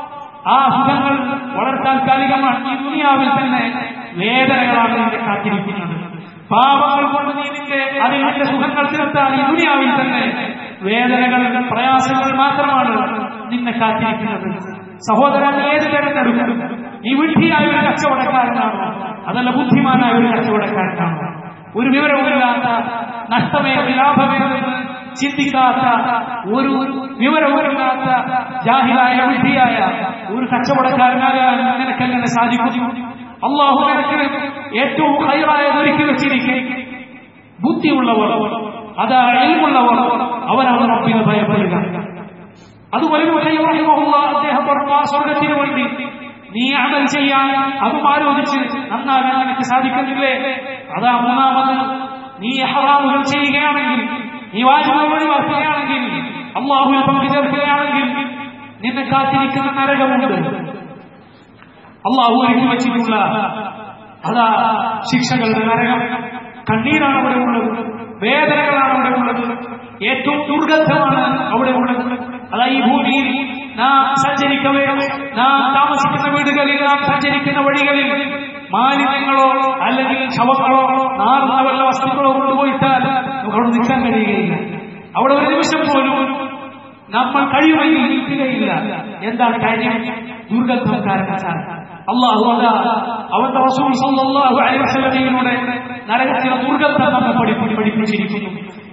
ആ സുഖങ്ങൾ വളരെ താൽക്കാലികമാണ് ഈ ദുനിയാവിൽ തന്നെ വേദനകളാണ് നിന്നെ കാത്തിരിക്കുന്നത് പാപങ്ങൾ കൊണ്ട് നീ നിന്റെ അതിൽ നിന്റെ സുഖങ്ങൾ തീർത്താൽ ഈ ദുനിയാവിൽ തന്നെ വേദനകൾ പ്രയാസങ്ങൾ മാത്രമാണ് നിന്നെ കാത്തിരിക്കുന്നത് സഹോദരൻ ഏത് തിരഞ്ഞെടുക്കും നീ വിഡ്ഢിയായ ഒരു കച്ചവടക്കാരനാണോ അതല്ല ബുദ്ധിമാനായ ഒരു കച്ചവടക്കാരനാണോ ഒരു വിവരവുമില്ലാത്ത നഷ്ടമേത് ലാഭമേതെന്ന് ചിന്തിക്കാത്ത ഒരു വിവരവുമില്ലാത്ത ജാഹിലായ വിഡ്ഢിയായ ഒരു കച്ചവടക്കാരനാകാൻ നിനക്കെങ്ങനെ സാധിക്കും അള്ളാഹു നിനക്ക് ഏറ്റവും ഹൈറായത് ഒരുക്കി വെച്ചിരിക്കെ ബുദ്ധിയുള്ളവർ അതാ എൽമുള്ളവർ അവരാണ് റബ്ബിനെ ഭയപ്പെടുക അതുപോലെ അദ്ദേഹം പറഞ്ഞു ആ സ്വർഗത്തിന് വേണ്ടി നീ അമൽ ചെയ്യാൻ അതും ആലോചിച്ച് നന്നാകാൻ നിനക്ക് സാധിക്കുന്നില്ലേ അതാ മൂന്നാമത് നീ ഹറാമുകൾ ചെയ്യുകയാണെങ്കിൽ നീ വാജിബുകൾ ഒഴിവാക്കുകയാണെങ്കിൽ അള്ളാഹുവിൽ പങ്കുചേർക്കുകയാണെങ്കിൽ നിന്നെ കാത്തിരിക്കുന്ന നരകമുണ്ട് അള്ളാഹു ഒരുക്കി വച്ചിട്ടുള്ള അതാ ശിക്ഷകളുടെ നരകം കണ്ണീരാണ് അവിടെ ഉള്ളത് വേദനകളാണ് അവിടെ ഉള്ളത് ഏറ്റവും ദുർഗന്ധമാണ് അവിടെ ഉള്ളത് അതാ ഈ ഭൂമിയിൽ നാം സഞ്ചരിക്കവേ നാം താമസിക്കുന്ന വീടുകളിൽ നാം സഞ്ചരിക്കുന്ന വഴികളിൽ മാലിന്യങ്ങളോ അല്ലെങ്കിൽ ശവങ്ങളോ നാറുന്ന വല്ല വസ്തുക്കളോ കൊണ്ടുപോയിട്ടാൽ നമുക്ക് അവിടെ നിൽക്കാൻ കഴിയുകയില്ല അവിടെ ഒരു നിമിഷം പോലും നമ്മൾ കഴിയുമെങ്കിൽ നിൽക്കുകയില്ല എന്താണ് കാര്യം ദുർഗന്ധം കാരണത്താൽ അള്ളാഹു അതാ അവന്റെ റസൂൽ സല്ലല്ലാഹു അലൈഹി വസല്ലമയിലൂടെ നരകത്തിലെ ദുർഗന്ധം നമ്മെ പഠിപ്പി പഠിപ്പിച്ചിരിക്കുന്നു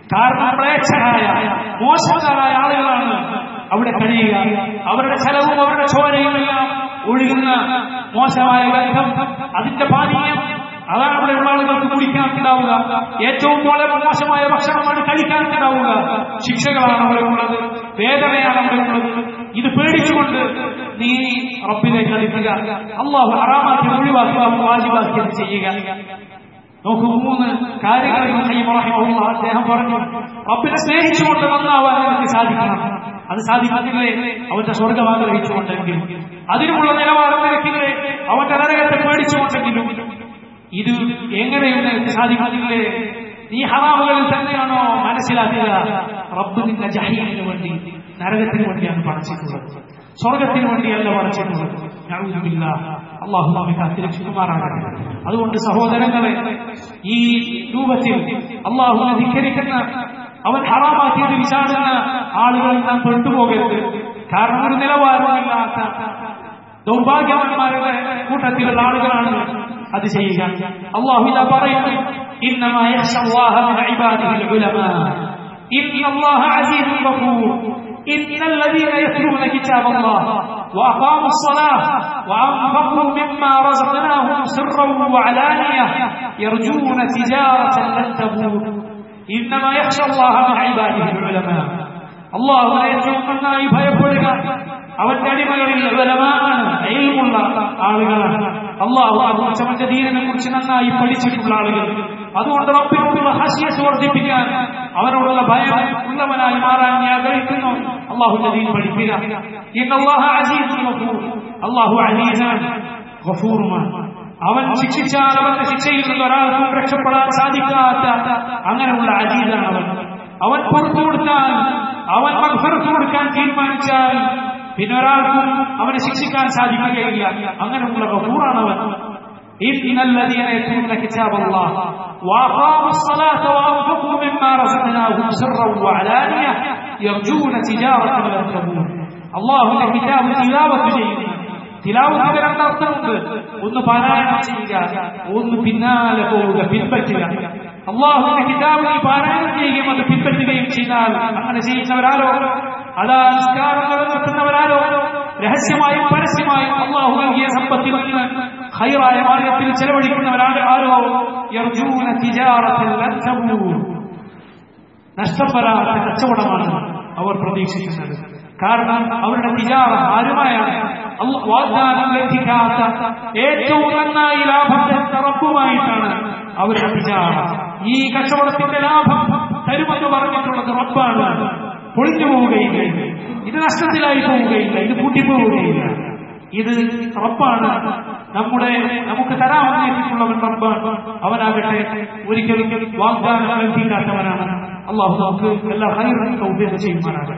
കാരണം മ്ലേച്ഛരായ മോശക്കാരായ ആളുകളാണ് അവിടെ കഴിയുക അവരുടെ ചെലവും അവരുടെ ചോരയും എല്ലാം ഒഴുകുന്ന മോശമായ ഗന്ധം അതിന്റെ പാനീയം അതാണ് അവിടെയുള്ള ആളുകൾക്ക് കുടിക്കാൻ ഉണ്ടാവുക ഏറ്റവും പോലെ മോശമായ ഭക്ഷണമാണ് കഴിക്കാൻ ഉണ്ടാവുക ശിക്ഷകളാണ് അവിടെ ഉള്ളത് വേദനയാണ് അവിടെ ഉള്ളത് ഇത് പേടിച്ചുകൊണ്ട് നീ റബ്ബിലേക്ക് അടുക്കുക അള്ളാഹു ഹറാമാക്കി ഒഴിവാക്കുക വാജിബാക്കിയത് ചെയ്യുക നോക്കൂ മൂന്ന് കാര്യങ്ങൾ അദ്ദേഹം പറഞ്ഞു റബ്ബിനെ സ്നേഹിച്ചുകൊണ്ട് നന്നാവാൻ എനിക്ക് സാധിക്കണം അത് സാധിക്കുന്നില്ലേ അവന്റെ സ്വർഗം ആഗ്രഹിച്ചുകൊണ്ടെങ്കിലും അതിനുമുള്ള നിലവാരം നിരക്കില്ലേ അവന്റെ നരകത്തെ പേടിച്ചുകൊണ്ടെങ്കിലും ഇത് എങ്ങനെയൊന്ന് സാധിക്കുന്നില്ലേ നീ ഹറാമുകളിൽ തന്നെയാണോ മനസ്സിലാക്കുക റബ്ബ് നിന്റെ ജഹീലിന് വേണ്ടി നരകത്തിന് വേണ്ടിയാണ് പടച്ചിട്ടുള്ളത് സ്വർഗത്തിന് വേണ്ടിയല്ല പടച്ചിട്ടുള്ളത് അള്ളാഹു നമ്മെ കാത്തിരക്ഷിക്കുമാറാകട്ടെ അതുകൊണ്ട് സഹോദരങ്ങളെ ഈ രൂപത്തിൽ അള്ളാഹുവിനെ ധിക്കരിക്കുന്ന അവൻ ഹറാമാക്കിയത് വിചാടുന്ന ആളുകളിൽ നാം പെട്ടുപോകരുത് കാരണം ഒരു നിലവാരമില്ലാത്ത ദൗർഭാഗ്യവന്മാരുടെ കൂട്ടത്തിലുള്ള ആളുകളാണ് അത് ചെയ്യുക അള്ളാഹു ഇതാ പറയുന്നു إنما يخشى الله من عباده العلماء إن الله عزيز غفور إن الذين يتلون كتاب الله وأقاموا الصلاة وأنفقوا مما رزقناهم سرا وعلانية يرجون تجارة لن تبور إنما يخشى الله من عباده العلماء الله لا يتوقعنا ഭയപ്പെടുക അവന്റെ അടിമകളിൽ ബലമാണ് അയൽമുള്ള ആളുകളാണ് അള്ളാഹു അവന്റെ ദീനനെ കുറിച്ച് നന്നായി പഠിച്ചിട്ടുള്ള ആളുകൾ അതുകൊണ്ട് റബ്ബിനോടുള്ള ഹസിയത്ത് വർദ്ധിപ്പിക്കാൻ അവനോടുള്ള ഭയം ഉള്ളവനായി മാറാൻ നീ ആഗ്രഹിക്കുന്നു അള്ളാഹുന്റെ ദീൻ പഠിക്കുക അള്ളാഹു അലീസാൻ ഗഫൂറുമാണ് അവൻ ശിക്ഷിച്ചാൽ അവന്റെ ശിക്ഷയിൽ നിന്ന് ഒരാൾക്കും രക്ഷപ്പെടാൻ സാധിക്കാത്ത അങ്ങനെയുള്ള അജീതാണ് അവൻ അവൻ പുറത്തു കൊടുത്താൽ അവൻ മഗ്ഫറത്ത് കൊടുക്കാൻ തീരുമാനിച്ചാൽ പിന്നെ ഒരാൾക്കും അവനെ ശിക്ഷിക്കാൻ സാധിക്കുകയില്ല അങ്ങനെയുള്ള ഗഫൂറാണ് അവൻ إن الذين يتلون كتاب الله وأقاموا الصلاة وأنفقوا مما رزقناهم سرا وعلانية يرجون تجارة لن تبور الله كتاب تلاوة ചെയ്യുന്നു തിലാവത്തിന്റെ രണ്ടർത്ഥമുണ്ട് ഒന്ന് പാരായണം ചെയ്യുക ഒന്ന് പിന്നാലെ പോവുക പിൻപറ്റുക അള്ളാഹുവിന്റെ കിതാബ് നീ പാരായണം ചെയ്യുകയും അത് പിൻപറ്റുകയും ചെയ്താൽ അങ്ങനെ ചെയ്യുന്നവരാരോ അതാ നിസ്കാരം നിലനിർത്തുന്നവരാരോ രഹസ്യമായും പരസ്യമായും അള്ളാഹു നൽകിയ സമ്പത്തിൽ നിന്ന് ഹൈറായ മാർഗത്തിൽ ചെലവഴിക്കുന്നവരാണ് ആരോ യർജൂന തിജാറത്തിൽ നഷ്ടം വരാത്ത കച്ചവടമാണ് അവർ പ്രതീക്ഷിക്കുന്നത് കാരണം അവരുടെ തിജാറ ആരുമായാണ് വാഗ്ദാനം ലഭിക്കാത്ത ഏറ്റവും നന്നായി ലാഭം തരുന്ന റബ്ബുമായിട്ടാണ് അവരുടെ വിചാര ഈ കച്ചവടത്തിന്റെ ലാഭം തരുമെന്ന് പറഞ്ഞിട്ടുള്ളത് റബ്ബാണ് പൊളിഞ്ഞു പോവുകയില്ല ഇത് നഷ്ടത്തിലായി പോവുകയില്ല ഇത് കൂട്ടിപ്പോവുകയില്ല ഇത് റബ്ബാണ് നമ്മുടെ നമുക്ക് തരാമെന്നിട്ടുള്ളവൻ റബ്ബാണ് അവനാകട്ടെ ഒരിക്കലും വാഗ്ദാനം ലഭിക്കാത്തവനാണ് അള്ളാഹു നമുക്ക് എല്ലാ ഹൈറും ഉപയോഗം ചെയ്യുവാനാകട്ടെ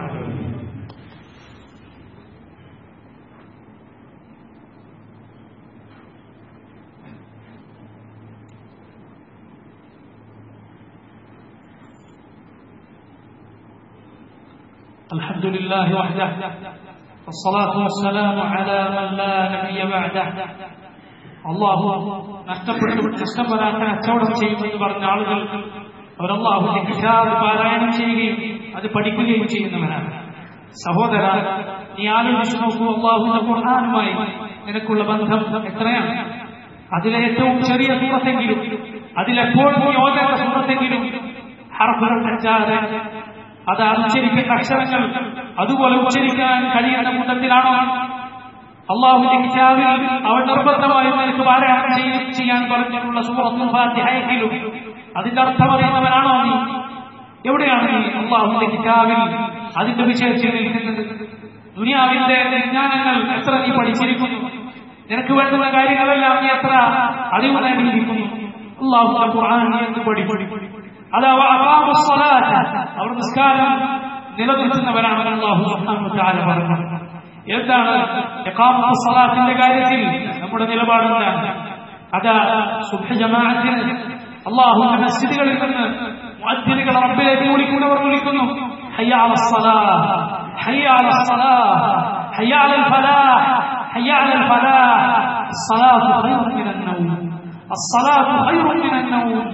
الحمد لله وحده والصلاة والسلام على من لا نبي بعده അള്ളാഹു നഷ്ടപ്പെട്ടു നഷ്ടപ്പെടാത്ത കച്ചവടം ചെയ്യുമെന്ന് പറഞ്ഞ ആളുകൾ അവർ അള്ളാഹുവിന്റെ കിതാബ് പാരായണം ചെയ്യുകയും അത് പഠിക്കുകയും ചെയ്യുന്നവരാണ് സഹോദര നീ ആലോചിച്ചു നോക്കൂ അള്ളാഹുവിന്റെ ഖുർആാനുമായി നിനക്കുള്ള ബന്ധം എത്രയാണ് അതിലെ ഏറ്റവും ചെറിയ സൂറത്തെങ്കിലും അതിലെപ്പോഴും നീ ഓതേണ്ട സൂറത്തെങ്കിലും ഹർഫുകൾ തെറ്റാതെ അത് ഉച്ചരിക്കുന്ന അക്ഷരങ്ങൾ അതുപോലെ ഉച്ചരിക്കാൻ കഴിയുന്ന കൂട്ടത്തിലാണോ അള്ളാഹുവിന്റെ കിതാബിൽ അവൻ നിർബന്ധമായും നിനക്ക് പാരായണം ചെയ്യാൻ പറഞ്ഞിട്ടുള്ള സൂറത്തും ഫാത്തിഹയിലും അതിന്റെ അർത്ഥം അറിയുന്നവനാണോ നീ എവിടെയാണ് നീ അള്ളാഹുവിന്റെ കിതാബിൽ അതിന്റെ വിഷയത്തിൽ നിൽക്കുന്നത് ദുനിയാവിന്റെ വിജ്ഞാനങ്ങൾ എത്ര നീ പഠിച്ചിരിക്കുന്നു നിനക്ക് വേണ്ടുന്ന കാര്യങ്ങളെല്ലാം നീ എത്ര അറിവ് നേടിയിരിക്കുന്നു അള്ളാഹുന്റെ ഖുർആൻ നീ എന്ത് പഠിപ്പടി അതാ അവർ നിസ്കാരം നിലനിർത്തുന്നവരാണ് അള്ളാഹു സുബ്ഹാനഹു പറഞ്ഞത് എന്താണ് സലാത്തിന്റെ കാര്യത്തിൽ നമ്മുടെ നിലപാടെന്താണ് അതാ സുബ്ഹ ജമാഅത്തിന് അള്ളാഹുവിന്റെ മസ്ജിദുകളിൽ നിന്ന് മുഅദ്ദിനുകൾ റബ്ബിലേക്ക് വിളിക്കുന്നവർ വിളിക്കുന്നു ഹയ്യ അല الصلاة ഹയ്യ അല الصلاة ഹയ്യ അല الفلاح ഹയ്യ അല الفلاح الصلاة خير من النوم الصلاة خير من النوم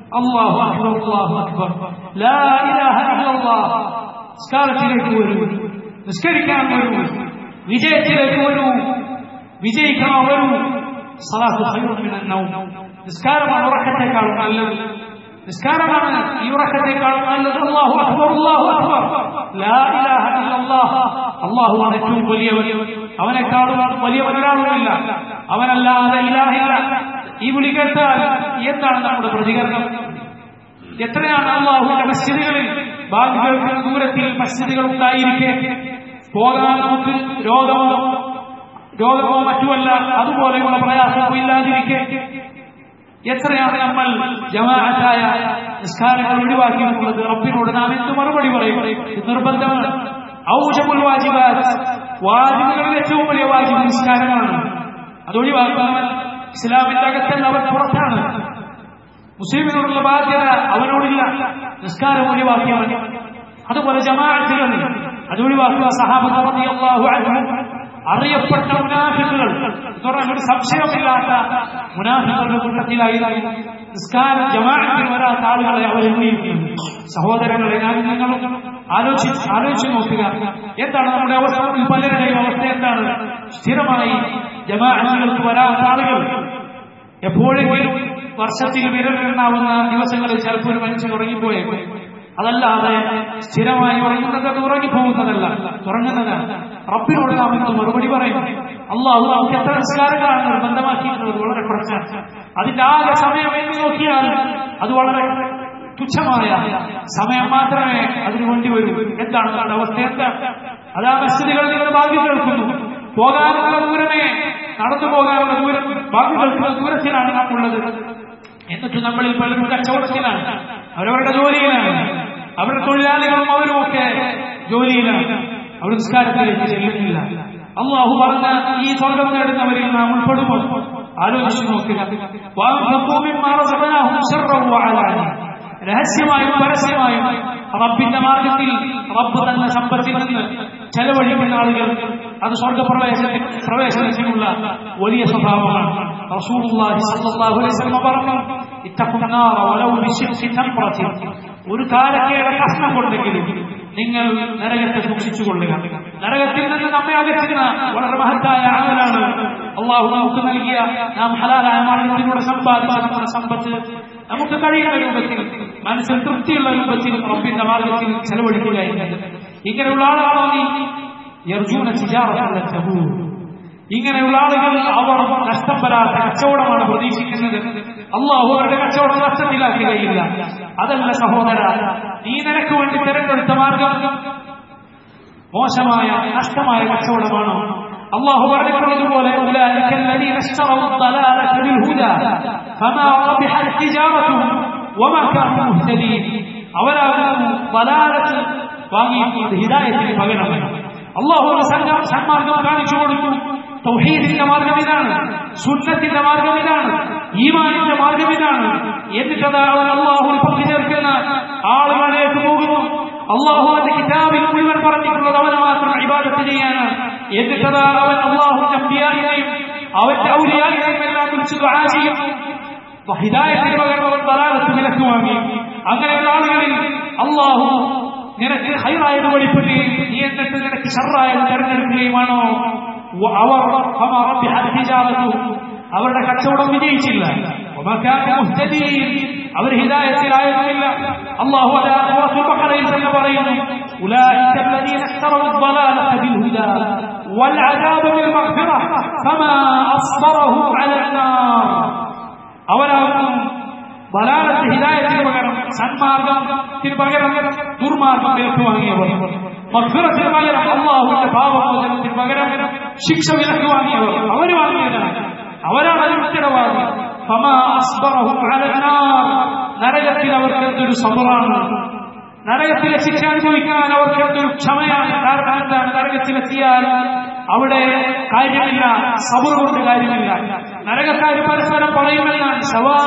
അള്ളാഹു അക്ബർ അള്ളാഹു അക്ബർ ലാ ഇലാഹ ഇല്ലല്ലാഹ് നിസ്കാരത്തിലേക്ക് വരൂ നിസ്കരിക്കാൻ വരൂ വിജയത്തിലേക്ക് വരൂ വിജയിക്കണം വരൂ സലാത്ത് ഖൈറുൻ മിനൻ നൗം നിസ്കാരമാണ് ഉറക്കത്തെക്കാളും നല്ലത് നിസ്കാരമാണ് ഈ ഉറക്കത്തെക്കാളും നല്ലത് അല്ലാഹു അക്ബർ അല്ലാഹു അക്ബർ ലാ ഇലാഹ ഇല്ലല്ലാഹ് അല്ലാഹുവാണ് ഏറ്റവും വലിയവൻ അവനെക്കാളും വലിയ ഒരാളുമില്ല അവനല്ലാതെ ഇലാഹില്ല ഈ വിളി കേട്ടാൽ എന്താണ് നമ്മുടെ പ്രതികരണം എത്രയാണ് അള്ളാഹുവിന്റെ മസ്ജിദുകളിൽ ബാങ്ക് കേൾക്കുന്ന ദൂരത്തിൽ മസ്ജിദുകൾ ഉണ്ടായിരിക്കെ പോകാൻ നമുക്ക് രോഗമോ രോഗമോ മറ്റുമല്ല അതുപോലെയുള്ള പ്രയാസമോ ഇല്ലാതിരിക്കെ എത്രയാണ് നമ്മൾ ജമാഅത്തായ നിസ്കാരങ്ങൾ ഒഴിവാക്കിയിട്ടുള്ളത് റബ്ബിനോട് നാം എന്ത് മറുപടി പറയും ഇത് നിർബന്ധമാണ് ഔഷമുൽ വാജിബാത് വാജിബുകളിൽ ഏറ്റവും വലിയ വാജിബ് നിസ്കാരമാണ് അത് ഒഴിവാക്കാൻ ഇസ്ലാമിന്റെ അകത്തല്ല അവൻ പുറത്താണ് മുസ്ലിമിനോടുള്ള ബാധ്യത അവനോടില്ല നിസ്കാരം ഒഴിവാക്കിയവൻ അതുപോലെ ജമാഅത്തുകൾ അത് ഒഴിവാക്കുക സഹാബത്ത് റളിയല്ലാഹു അൻഹു അറിയപ്പെട്ട മുനാഫിക്കുകൾ എന്ന് പറഞ്ഞാൽ ഒരു സംശയമില്ലാത്ത മുനാഫിക്കുകളുടെ കൂട്ടത്തിലായി നിസ്കാരം ജമാഅത്തിൽ വരാത്ത ആളുകളെ അവർ എണ്ണിയിരിക്കുന്നു സഹോദരങ്ങളെ ഞാൻ നിങ്ങളും ആലോചിച്ച് ആലോചിച്ച് നോക്കുക എന്താണ് നമ്മുടെ അവസ്ഥ പലരുടെയും അവസ്ഥ എന്താണ് സ്ഥിരമായി ജമാഅത്തുകൾക്ക് വരാത്ത ആളുകൾ എപ്പോഴെങ്കിലും വർഷത്തിൽ വിരലെണ്ണാവുന്ന ദിവസങ്ങളിൽ ചിലപ്പോൾ ഒരു മനുഷ്യൻ ഉറങ്ങിപ്പോയേക്കും അതല്ലാതെ സ്ഥിരമായി ഉറങ്ങുന്നത് അത് ഉറങ്ങിപ്പോകുന്നതല്ല ഉറങ്ങുന്നതാണ് റബ്ബിനോട് നാം ഇന്ന് മറുപടി പറയും അള്ളാഹു നമുക്ക് എത്ര നിസ്കാരങ്ങളാണ് നിർബന്ധമാക്കിയിട്ടുള്ളത് വളരെ കുറച്ചാണ് അതിന്റെ ആകെ സമയം എണ്ണി നോക്കിയാൽ അത് വളരെ തുച്ഛമായ സമയം മാത്രമേ അതിനു വേണ്ടി വരൂ എന്താണ് നമ്മുടെ അവസ്ഥ എന്താ അതാ മസ്ജിദുകളിൽ നിങ്ങൾ ഭാഗ്യം കേൾക്കുന്നു പോകാനുള്ള ദൂരമേ നടന്നു പോകാനുള്ള ദൂരം ഭാഗ്യം കേൾക്കുന്ന ദൂരത്തിലാണ് നാം ഉള്ളത് എന്നിട്ട് നമ്മളിൽ പലരും കച്ചവടത്തിലാണ് അവരവരുടെ ജോലിയിലാണ് അവരുടെ തൊഴിലാളികളും അവരും ഒക്കെ ജോലിയിലാണ് അവർ നിസ്കാരത്തിലേക്ക് ചെല്ലുന്നില്ല അള്ളാഹു പറഞ്ഞ ഈ സ്വർഗം നേടുന്നവരിൽ നാം ഉൾപ്പെടുമോ ആലോചിച്ചു നോക്കുക രഹസ്യമായും പരസ്യമായും റബ്ബിന്റെ മാർഗത്തിൽ റബ്ബ് തന്ന സമ്പത്തിൽ നിന്ന് ചെലവഴിക്കുന്ന ആളുകൾ അത് സ്വർഗപ്രവേശന പ്രവേശനത്തിനുള്ള വലിയ സ്വഭാവമാണ് റസൂലുള്ളാഹി സ്വല്ലല്ലാഹു അലൈഹി വസല്ലം പറഞ്ഞു ഇത്തഖുൻ നാറ വലൗ ബിശിഖി തംറത്തിൻ ഒരു കാലക്കയുടെ കഷ്ണം കൊണ്ടെങ്കിലും നിങ്ങൾ നരകത്തെ സൂക്ഷിച്ചു കൊള്ളുക നരകത്തിൽ നിന്ന് നമ്മെ അകറ്റുന്ന വളരെ മഹത്തായ അമലാണ് അള്ളാഹു നമുക്ക് നൽകിയ നാം ഹലാലായ മാർഗത്തിലൂടെ സമ്പാദിച്ച നമ്മുടെ സമ്പത്ത് നമുക്ക് കഴിയുന്ന രൂപത്തിൽ മനസ്സിൽ തൃപ്തിയുള്ള രൂപത്തിൽ റബ്ബിന്റെ മാർഗത്തിൽ ചെലവഴിക്കുക ഇങ്ങനെയുള്ള ആളാണോ നീ യർജൂന ചിജാറ ഇങ്ങനെയുള്ള ആളുകൾ അവർ നഷ്ടം വരാത്ത കച്ചവടമാണ് പ്രതീക്ഷിക്കുന്നത് അള്ളാഹു അവരുടെ കച്ചവടം നഷ്ടത്തിലാക്കുകയില്ല അതല്ല സഹോദര നീ നിനക്ക് വേണ്ടി തിരഞ്ഞെടുത്ത മാർഗം മോശമായ നഷ്ടമായ കച്ചവടമാണോ അള്ളാഹു പറഞ്ഞിട്ടുള്ളതുപോലെ أولئك الذين اشتروا الضلالة بالهدى فما ربحت تجارتهم وما كانوا مهتدين അവരാകുന്നു ബലാലത്ത് വാങ്ങിയിട്ടുള്ളത് ഹിദായത്തിന് പകരമല്ല അള്ളാഹു സംഘം സന്മാർഗം കാണിച്ചു കൊടുത്തു തൗഹീദിന്റെ മാർഗം ഇതാണ് സുന്നത്തിന്റെ മാർഗം ഇതാണ് ഈമാനിന്റെ മാർഗം ഇതാണ് എന്നിട്ടത് അവൻ അള്ളാഹു പങ്കു ചേർക്കുന്ന ആളുകളിലേക്ക് പോകുന്നു അള്ളാഹു അവന്റെ കിതാബിൽ മുഴുവൻ പറഞ്ഞിട്ടുള്ളത് അവനെ മാത്രം ഇബാദത്ത് ചെയ്യാനാണ് എന്നിട്ടത് അവൻ അള്ളാഹുന്റെ അമ്പിയായിനെയും അവന്റെ ഔലിയായിനെയും എല്ലാം കുറിച്ച് ദുആ ചെയ്യുന്നു ഹിദായത്തിന് പകരം അവൻ ബലാലത്ത് വിലക്ക് വാങ്ങി അങ്ങനെയുള്ള ആളുകളിൽ അള്ളാഹു നിനക്ക് ഹൈറായത് വെളിപ്പെടുകയും നീ എന്നിട്ട് നിനക്ക് ഷറായത് തെരഞ്ഞെടുക്കുകയുമാണോ അവർ അവരുടെ കച്ചവടം വിജയിച്ചില്ല അവർ ഹിദായത്തിലായിരുന്നില്ല അള്ളാഹു ബഖറയിൽ തന്നെ പറയുന്നു أولئك الذين اشتروا الضلالة بالهدى والعذاب بالمغفرة فما أصبرهم على النار അവരാകുന്നു ബലാലത്ത് ഹിദായത്തിന് പകരം സന്മാർഗത്തിന് പകരം ദുർമാർഗം വിലക്ക് വാങ്ങിയവർ മഗ്ഫിറത്തിന് പകരം അള്ളാഹുവിന്റെ പാപമോചനത്തിന് പകരം ശിക്ഷ വിലക്ക് വാങ്ങിയവർ അവർ വാങ്ങിയതാണ് അവരാണ് അതിന് ഉത്തരവാദി നരകത്തിൽ അവർക്ക് എന്തൊരു സബറാണ് നരകത്തിലെ ശിക്ഷ അനുഭവിക്കാൻ അവർക്ക് എന്തൊരു ക്ഷമയാണ് കാരണം എന്താണ് നരകത്തിലെത്തിയാൽ അവിടെ കാര്യമില്ല സബർ കൊണ്ട് കാര്യമില്ല നരകക്കാർ പരസ്പരം പറയുമെന്നാണ്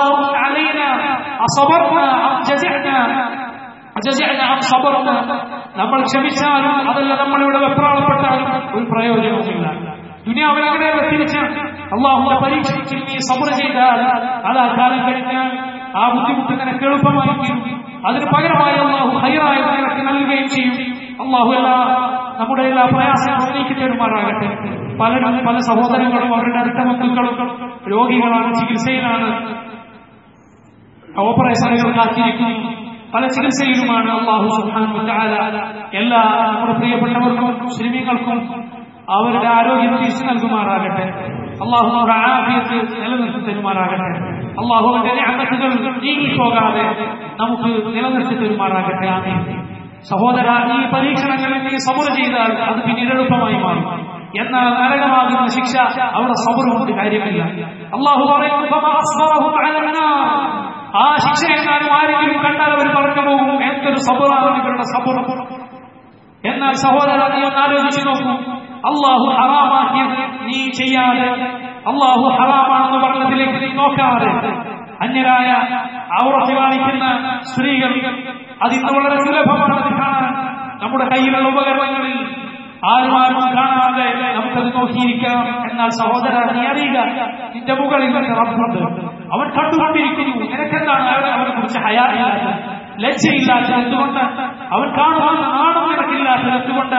നമ്മൾ ക്ഷമിച്ചാലും അതല്ല നമ്മളിവിടെ വെപ്രാളപ്പെട്ടാലും ഒരു പ്രയോജനവുമില്ല ദുനിയാവിൽ അങ്ങനെയല്ല തിരിച്ച് അള്ളാഹുന്റെ പരീക്ഷയ്ക്ക് നീ സബർ ചെയ്താൽ അത് ആ കാലം കഴിഞ്ഞാൽ ആ ബുദ്ധിമുട്ട് നിനക്ക് എളുപ്പമായി തീരും അതിന് പകരമായി അള്ളാഹു ഹൈറായ നിനക്ക് നൽകുകയും ചെയ്യും അള്ളാഹു എല്ലാ നമ്മുടെ എല്ലാ പ്രയാസങ്ങളും നീക്കി തരുമാറാകട്ടെ പലരും പല സഹോദരങ്ങളും അവരുടെ അടുത്ത ബന്ധുക്കളും രോഗികളാണ് ചികിത്സയിലാണ് ഓപ്പറേഷനുകൾ കാത്തിരിക്കുന്നു പല ചികിത്സയിലുമാണ് അള്ളാഹു സുബ്ഹാനഹു വ തആല എല്ലാ നമ്മുടെ പ്രിയപ്പെട്ടവർക്കും മുസ്ലിമീങ്ങൾക്കും അവരുടെ ആരോഗ്യം തിരിച്ചു നൽകുമാറാകട്ടെ അള്ളാഹു നമ്മുടെ ആരോഗ്യത്തെ നിലനിർത്തി തരുമാറാകട്ടെ അള്ളാഹുവിന്റെ അമത്തുകൾ നീങ്ങിപ്പോകാതെ നമുക്ക് നിലനിർത്തി തരുമാറാകട്ടെ ആമീൻ സഹോദര ഈ പരീക്ഷണങ്ങളിൽ നീ സബർ ചെയ്താൽ അത് പിന്നീട് എളുപ്പമായി മാറും എന്നാൽ നരകമാകുന്ന ശിക്ഷ അവിടെ സബർ കൊണ്ട് കാര്യമില്ല അള്ളാഹു പറയുന്നു "ഫമാ അസ്ബറഹും അലൻ നാർ." ആ ശിക്ഷ എങ്ങാനും ആരെങ്കിലും കണ്ടാൽ അവർ പറഞ്ഞു പോകും എന്തൊരു സബറാണ് ഇവരുടെ സബർ എന്നാൽ സഹോദര നീ ഒന്ന് ആലോചിച്ചു നോക്കൂ അള്ളാഹു ഹറാമാക്കിയത് നീ ചെയ്യാതെ അള്ളാഹു ഹറാമാണെന്ന് പറഞ്ഞതിലേക്ക് നീ നോക്കാതെ അന്യരായ ഔറത്ത് കാണിക്കുന്ന സ്ത്രീകൾ അതിന്ന് വളരെ സുലഭമാണ് അത് കാണാൻ നമ്മുടെ കയ്യിലുള്ള ഉപകരണങ്ങളിൽ ആരും ആരും കാണാതെ നമുക്കത് നോക്കിയിരിക്കാം എന്നാൽ സഹോദര നീ അറിയുക നിന്റെ മുകളിൽ ഒരു റബ്ബുണ്ട് അവൻ കണ്ടുകൊണ്ടിരിക്കുന്നു നിനക്കെന്താണ് അവനെ അവനെ കുറിച്ച് ഹയാറില്ലാത്തത് ലജ്ജയില്ലാത്തത് എന്തുകൊണ്ട് അവൻ കാണുവാൻ നാണം നിനക്കില്ലാത്തത് എന്തുകൊണ്ട്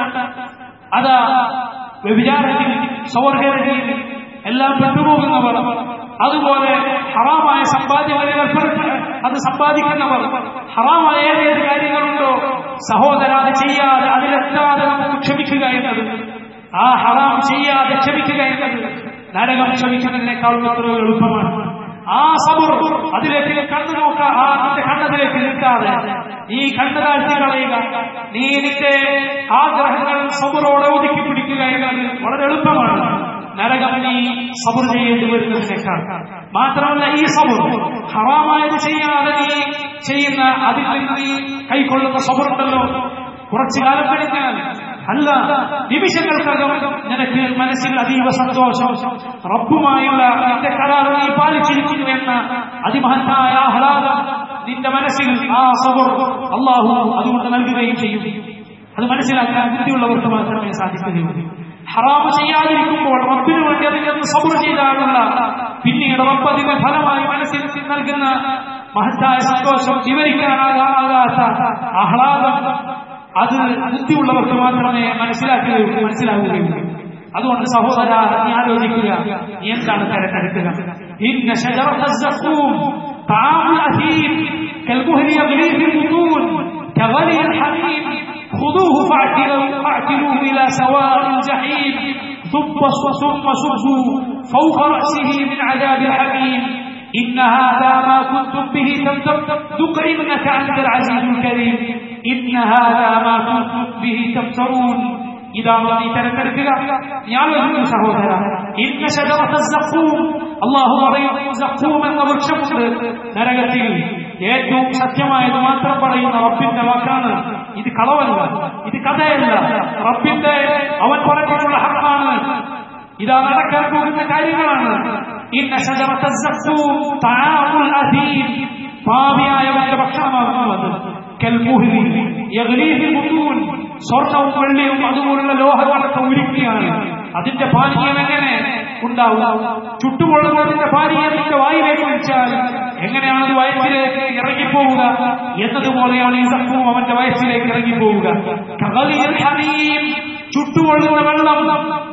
അതാ വ്യഭിചാരത്തിൽ സൗർഗരയിൽ എല്ലാം പെട്ടുപോകുന്നവർ അതുപോലെ ഹറാമായ സമ്പാദ്യങ്ങളിൽ ഏർപ്പെട്ട് അത് സമ്പാദിക്കുന്നവർ ഹറാമായ ഏതേത് കാര്യങ്ങളുണ്ടോ സഹോദര അത് ചെയ്യാതെ അതിലെത്താതെ നമുക്ക് ക്ഷമിക്കുക എന്നത് ആ ഹറാം ചെയ്യാതെ ക്ഷമിക്കുക എന്നത് നരകം ക്ഷമിക്കുന്നതിനേക്കാൾ എത്രയോ എളുപ്പമാണ് ആ സബർ അതിലേക്ക് നീ കണ്ണു നോക്ക ആ നിന്റെ കണ്ണതിലേക്ക് നിൽക്കാതെ നീ കണ്ണു താഴ്ത്തി കളയുക നീ നിന്റെ ആഗ്രഹങ്ങൾ സബറോടെ ഒതുക്കി പിടിക്കുക എന്നത് വളരെ എളുപ്പമാണ് നരകം നീ സബർ ചെയ്യേണ്ടി വരുന്നതിനേക്കാൾ മാത്രമല്ല ഈ സബർ ഹറാമായത് ചെയ്യാതെ നീ ചെയ്യുന്ന അതിൽ നിന്ന് നീ കൈക്കൊള്ളുന്ന സബറുണ്ടല്ലോ കുറച്ചു കാലം കഴിഞ്ഞാൽ അല്ല നിമിഷങ്ങൾക്കകം നിനക്ക് മനസ്സിൽ അതീവ സന്തോഷം റബ്ബുമായുള്ള നിന്റെ കരാർ നീ പാലിച്ചിരിക്കുന്നു എന്ന അതിമഹത്തായ ആഹ്ലാദം നിന്റെ മനസ്സിൽ ആ സബർ അള്ളാഹു അതുകൊണ്ട് നൽകുകയും ചെയ്യും അത് മനസ്സിലാക്കാൻ ബുദ്ധിയുള്ളവർക്ക് മാത്രമേ സാധിക്കുകയുള്ളൂ ഹറാമ് ചെയ്യാതിരിക്കുമ്പോൾ റബ്ബിന് വേണ്ടി അതിനൊന്ന് സബർ ചെയ്താലുള്ള പിന്നീട് റബ്ബ് അതിന്റെ ഫലമായി മനസ്സിൽ നൽകുന്ന മഹത്തായ സന്തോഷം വിവരിക്കാനാകാത്ത ആഹ്ലാദം അത് ബുദ്ധിയുള്ളവർക്ക് മാത്രമേ മനസ്സിലാക്കുകയുള്ളൂ മനസ്സിലാവുകയുള്ളൂ അതുകൊണ്ട് സഹോദര നീ ആലോചിക്കുക നീ എന്താണ് തിരഞ്ഞെടുക്കുക ഇന്ന ശജറത الزقوم طعام الأثيم كالمهل يغلي في البطون كغلي الحميم خذوه فاعتلوا فاعتلوه إلى سواء الجحيم ثم ثم صبوا فوق رأسه من عذاب الحميم إن هذا ما كنتم به تمترون ذق إنك أنت العزيز الكريم إن هذا ما كنتم به تمترون ഇതാണ് നീ തിരഞ്ഞെടുക്കുക നീ ആലോചിക്കുന്നു സഹോദര ഇന്ന ശജറത്ത സഖൂം അള്ളാഹു പറയുന്നു സഖൂം എന്ന വൃക്ഷമുണ്ട് നരകത്തിൽ ഏറ്റവും സത്യമായത് മാത്രം പറയുന്ന റബ്ബിന്റെ വാക്കാണ് ഇത് കളവല്ല ഇത് കഥയല്ല റബ്ബിന്റെ അവൻ പറഞ്ഞിട്ടുള്ള ഹക്കാണ് ഇതാ നടക്കാൻ പോകുന്ന കാര്യങ്ങളാണ് ഇന്ന ശജറത്ത സഖൂം തആമുൽ അദീം പാപിയായവന്റെ ഭക്ഷണമാകുന്നു അത് കൽമുഹ്ലി യഗ്ലീഹി ബുത്തൂൻ സ്വർണവും വെള്ളിയും അതുപോലുള്ള ലോഹങ്ങളൊക്കെ ഉരുക്കിയാണ് അതിന്റെ പാനീയം എങ്ങനെ ഉണ്ടാവും ചുട്ടുപൊള്ളുന്നതിന്റെ പാനീയം നിന്റെ വായിലേക്ക് ഒഴിച്ചാൽ എങ്ങനെയാണ് അത് വയസ്സിലേക്ക് ഇറങ്ങിപ്പോവുക എന്നതുപോലെയാണ് ഈ സത്വം അവന്റെ വയസ്സിലേക്ക് ഇറങ്ങിപ്പോവുക കകളിയിൽ ഹമീം ചുട്ടുപൊള്ളുന്ന വെള്ളം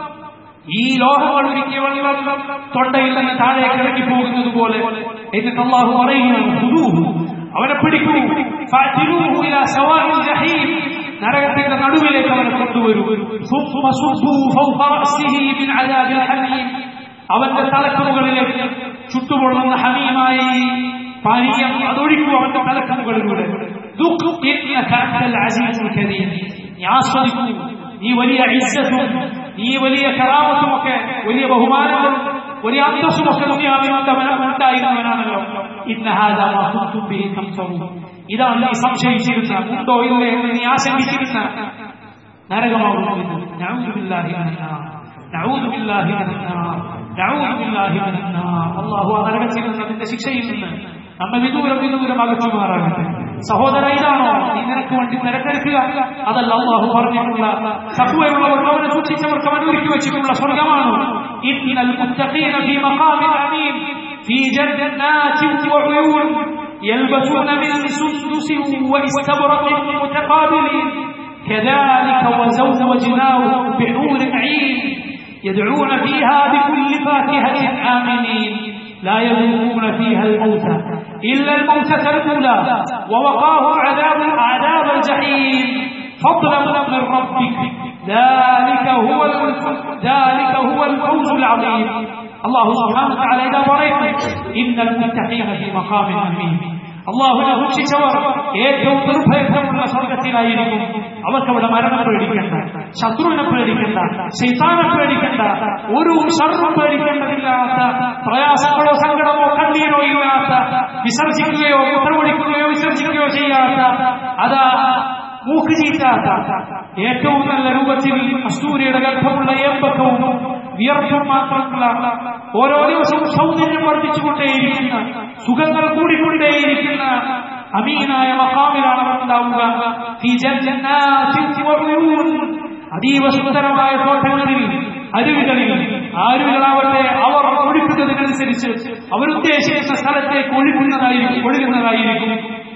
ഈ ലോഹങ്ങൾ ഒരുക്കിയ വെള്ളം തൊണ്ടയിൽ നിന്ന് താഴേക്ക് ഇറങ്ങി പോകുന്നത് പോലെ എന്നിട്ട് അള്ളാഹു പറയുകയാണ് "ഖുദൂഹു." അവനെ പിടിക്കൂ ഫഅ്തിലൂഹു ഇലാ സവാഇൽ ജഹീം നരകത്തിന്റെ നടുവിലേക്ക് അവനെ കൊണ്ടുവരൂ ثم صبوا فوق رأسه من عذاب الحميم അവന്റെ തലക്കുമുകളിലേക്ക് ചുട്ടുപൊള്ളുന്ന ഹമീമായി പാനീയം അതൊഴിക്കൂ അവന്റെ തലക്കുമുകളിലൂടെ ദുഃഖ് ഇന്നക അൻതൽ അസീസുൽ കരീം നീ ആസ്വദിക്കൂ നീ വലിയ ഇസ്സത്തും നീ വലിയ കറാമത്തുമൊക്കെ വലിയ ബഹുമാനങ്ങളും വലിയ അന്തസ്സുമൊക്കെ ഉണ്ടായിരുന്നവനാണല്ലോ ഇതാണ് നീ സംശയിച്ചിരുന്ന ഉണ്ടോ ഇല്ലേ എന്ന് നീ ആശങ്കിച്ചിരുന്ന നരകമാകുന്നു അള്ളാഹു ആ നരകത്തിൽ നിന്ന് അതിന്റെ ശിക്ഷയിൽ നിന്ന് നമ്മെ വിദൂരം വിദൂരം അകറ്റുമാറാകട്ടെ സഹോദര ഇതാണോ നീ നിനക്ക് വേണ്ടി നിരക്കെടുക്കുക അതല്ല അള്ളാഹു പറഞ്ഞിട്ടുള്ള തക്കുവയുള്ളവർക്ക് അവനെ സൂക്ഷിച്ചവർക്ക് അവൻ ഒരുക്കി വെച്ചിട്ടുള്ള സ്വർഗമാണ് ഇന്നൽ മുത്തഖീന ഫീ മഖാമിൻ അമീൻ ഫീ ജന്നാത്തിൻ വഉയൂൻ يلبسون من سندس واستبرق متقابلين كذلك وزوجناهم بحور عين يدعون فيها بكل فاكهة آمنين لا يذوقون فيها الموت إلا الموتة الأولى ووقاهم عذاب عذاب الجحيم فضلا من ربك ذلك هو ذلك هو الفوز العظيم الله سبحانه وتعالى إذا بريت إن المتقين في مقام أمين അള്ളാഹുനെ ഭക്ഷിച്ചവർ ഏറ്റവും നിർഭയത്വമുള്ള സ്വർഗത്തിലായിരിക്കും അവർക്ക് അവിടെ മരണം പേടിക്കണ്ട ശത്രുവിനെ പേടിക്കണ്ട ശൈത്താനെ പേടിക്കണ്ട ഒരു ശർമ്മം പേടിക്കേണ്ടതില്ലാത്ത പ്രയാസങ്ങളോ സങ്കടമോ കണ്ണീരോ ഇല്ലാത്ത വിസർജിക്കുകയോ മൂത്രമൊഴിക്കുകയോ വിസർജിക്കുകയോ ചെയ്യാത്ത അതാ മൂക്ക് ചീറ്റാത്ത ഏറ്റവും നല്ല രൂപത്തിൽ കസ്തൂരിയുടെ ഗർഭമുള്ള ഏമ്പക്കവും വിയർപ്പും മാത്രമല്ല ഓരോ ദിവസവും സൗന്ദര്യം വർദ്ധിച്ചുകൊണ്ടേയിരിക്കുന്ന സുഖങ്ങൾ കൂടിക്കൊണ്ടേയിരിക്കുന്ന അമീനായ മഹാമിലാണ് ഉണ്ടാവുക ഈ അതീവ സുന്ദരമായ തോട്ടങ്ങളിൽ അരുവികളിൽ അരുവികളാവട്ടെ അവർ ഒഴുക്കുന്നതിനനുസരിച്ച് അവരുദ്ദേശിക്കുന്ന സ്ഥലത്തേക്ക് ഒഴുകുന്നതായിരിക്കും ഒഴുകുന്നതായിരിക്കും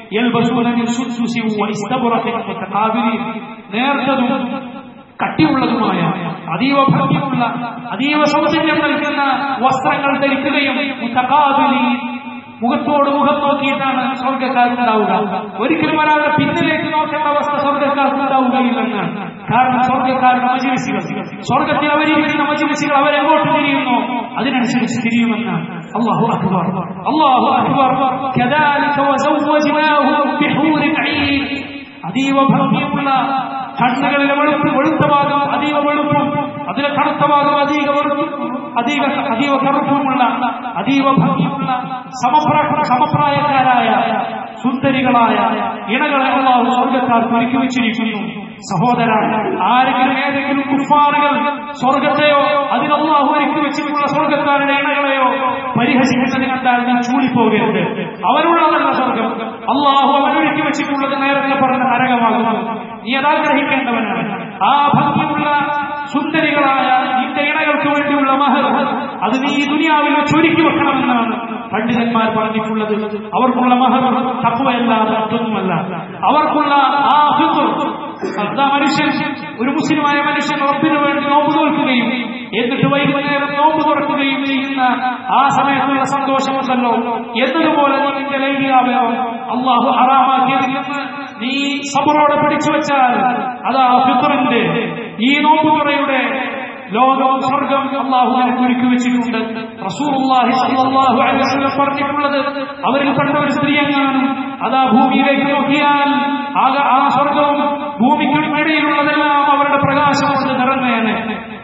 നേർത്തതും കട്ടിയുള്ളതുമായ അതീവ ഭംഗിയുള്ള അതീവ സൗന്ദര്യം നൽകുന്ന വസ്ത്രങ്ങൾ ധരിക്കുകയും മുത്തകാബിലി മുഖത്തോട് മുഖം നോക്കിയിട്ടാണ് സ്വർഗക്കാർക്കുണ്ടാവുക ഒരിക്കലും ഒരാളുടെ പിന്നിലേക്ക് നോക്കേണ്ട അവസ്ഥ സ്വർഗക്കാർക്കുണ്ടാവുകയില്ലെന്ന് കാരണം സ്വർഗക്കാരുടെ മജിലിസികൾ സ്വർഗത്തിൽ അവരിരിക്കുന്ന മജിലിസികൾ അവരെങ്ങോട്ട് തിരിയുന്നു അതിനനുസരിച്ച് തിരിയുമെന്ന് അള്ളാഹു അക്ബർ അള്ളാഹു അക്ബർ كذلك وزوجناهم بحور عين അതീവ ഭംഗിയുള്ള കണ്ണുകളിലെ വെളുപ്പ് വെളുത്ത ഭാഗം അതീവ വെളുപ്പും അതിലെ കറുത്ത ഭാഗം അധിക വെളുപ്പും അധിക അതീവ കറുപ്പുമുള്ള അതീവ ഭംഗിയുള്ള സമപ്രാ സമപ്രായക്കാരായ സുന്ദരികളായ ഇണകളെ അള്ളാഹു സ്വർഗക്കാർക്ക് ഒരുക്കി വെച്ചിരിക്കുന്നു സഹോദര ആരെങ്കിലും ഏതെങ്കിലും കുഫാറുകൾ സ്വർഗത്തെയോ അതിന് അള്ളാഹു ഒരുക്കി വെച്ചിട്ടുള്ള സ്വർഗക്കാരുടെ ഇണകളെയോ പരിഹസിക്കുന്നത് കണ്ടാൽ നീ ചൂളിപ്പോകരുത് അവരുള്ളതല്ല സ്വർഗം അള്ളാഹു അവനൊരുക്കി വെച്ചിട്ടുള്ളത് നേരത്തെ പറഞ്ഞ നരകമാകുന്നു നീ അതാഗ്രഹിക്കേണ്ടവനാണ് ആ ഭംഗിയുള്ള സുന്ദരികളായ നിന്റെ ഇണകൾക്ക് വേണ്ടിയുള്ള മഹർ അത് നീ ഈ ദുനിയാവിൽ വെച്ച് ഒരുക്കി വെക്കണമെന്നാണ് പണ്ഡിതന്മാർ പറഞ്ഞിട്ടുള്ളത് അവർക്കുള്ള മഹർ തത്വയല്ലാതെ മറ്റൊന്നുമല്ല അവർക്കുള്ള ആ ഹിന്ദ് അതാ മനുഷ്യൻ ഒരു മുസ്ലിമായ മനുഷ്യൻ റബ്ബിന് വേണ്ടി നോമ്പ് തോൽക്കുകയും എന്നിട്ട് വൈകുന്നേരം നോമ്പ് തുറക്കുകയും ചെയ്യുന്ന ആ സമയത്തുള്ള സന്തോഷമുണ്ടല്ലോ എന്നതുപോലെ നീ നിന്റെ ലൈംഗികാവയോ അള്ളാഹു ഹറാമാക്കിയതിൽ നിന്ന് നീ സബറോടെ പിടിച്ചു വെച്ചാൽ അതാ ഫിത്തറിന്റെ ഈ നോമ്പുതുറയുടെ ലോകം സ്വർഗം അള്ളാഹു നിനക്ക് ഒരുക്കി വെച്ചിട്ടുണ്ട് റസൂലുള്ളാഹി സ്വല്ലല്ലാഹു അലൈഹി വസല്ലം പറഞ്ഞിട്ടുള്ളത് അവരിൽ പെട്ട ഒരു സ്ത്രീ എങ്ങാനും അതാ ഭൂമിയിലേക്ക് നോക്കിയാൽ ആകെ ആ സ്വർഗവും ഭൂമിക്കും ഇടയിലുള്ളതെല്ലാം അവരുടെ പ്രകാശം കൊണ്ട് നിറഞ്ഞേനെ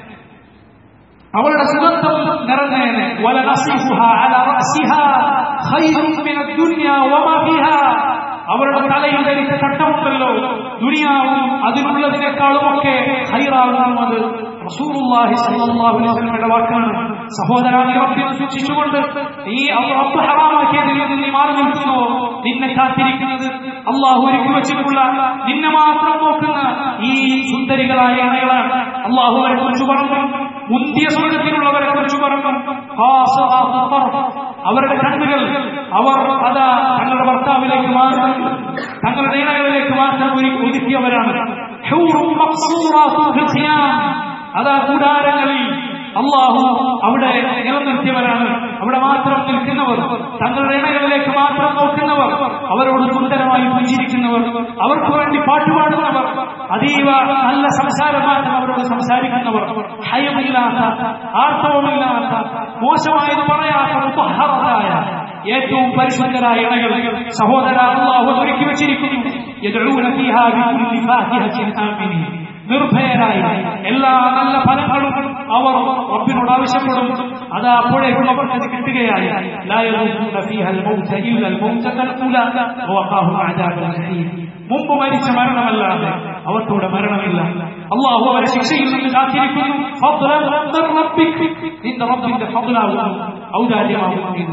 അവളുടെ സുഗന്ധം നിറഞ്ഞേനെ വലനസിഫുഹാ അല റഅസിഹാ ഖൈറും മിന ദുനിയ വമാ ഫിഹാ അവരുടെ തലയിൽ ധരിച്ച ചട്ടമുണ്ടല്ലോ ദുനിയാവും അതിനുള്ളതിനേക്കാളുമൊക്കെ ഹൈറാകുന്നത് റസൂലുള്ളാഹി സ്വല്ലല്ലാഹു അലൈഹി വസല്ലമയുടെ വാക്കാണ് സഹോദര നീ റബ്ബിനെ സൂക്ഷിച്ചുകൊണ്ട് നീ റബ്ബ് ഹറാമാക്കിയതിൽ നിന്ന് നീ മാറി നിൽക്കുന്നു നിന്നെ കാത്തിരിക്കുന്നത് അള്ളാഹു ഒരുക്കി വെച്ചിട്ടുള്ള നിന്നെ മാത്രം നോക്കുന്ന ഈ സുന്ദരികളായ ഇണകളാണ് അള്ളാഹു അവരെ കുറിച്ച് പറഞ്ഞു മുന്തിയ സ്വർഗത്തിലുള്ളവരെ കുറിച്ച് പറഞ്ഞു അവരുടെ കണ്ണുകൾ അവർ അതാ തങ്ങളുടെ ഭർത്താവിലേക്ക് മാത്രം തങ്ങളുടെ ഇണകളിലേക്ക് മാത്രം ഒതുക്കിയവരാണ് അതാ കൂടാരങ്ങളിൽ അള്ളാഹു അവിടെ നിലനിർത്തിയവരാണ് അവിടെ മാത്രം നിൽക്കുന്നവർ തങ്ങളുടെ ഇണകളിലേക്ക് മാത്രം നോക്കുന്നവർ അവരോട് സുന്ദരമായി പുഞ്ചിരിക്കുന്നവർ അവർക്ക് വേണ്ടി പാട്ടുപാടുന്നവർ അതീവ നല്ല സംസാരം മാത്രം അവരോട് സംസാരിക്കുന്നവർ ഭയമില്ലാത്ത ആർത്തവമില്ലാത്ത മോശമായത് പറയാത്ത ഉപഹാരതായ ഏറ്റവും പരിശുദ്ധരായ ഇണകൾ സഹോദര അള്ളാഹു ഒരുക്കി വെച്ചിരിക്കുന്നു يدعون فيها بكل فاكهة آمنين നിർഭയരായി എല്ലാ നല്ല ഫലങ്ങളും അവർ റബ്ബിനോട് ആവശ്യപ്പെടും അത് അപ്പോഴേക്കും അവർക്കത് കിട്ടുകയായി മുമ്പ് മരിച്ച മരണമല്ലാതെ അവർക്കൂടെ മരണമില്ല അള്ളാഹു അവരെ ശിക്ഷയിൽ നിന്ന് കാത്തിരിക്കുന്നു നിന്റെ റബ്ബിന്റെ ഫضലാകുന്നു ഔദാര്യമാകുന്നു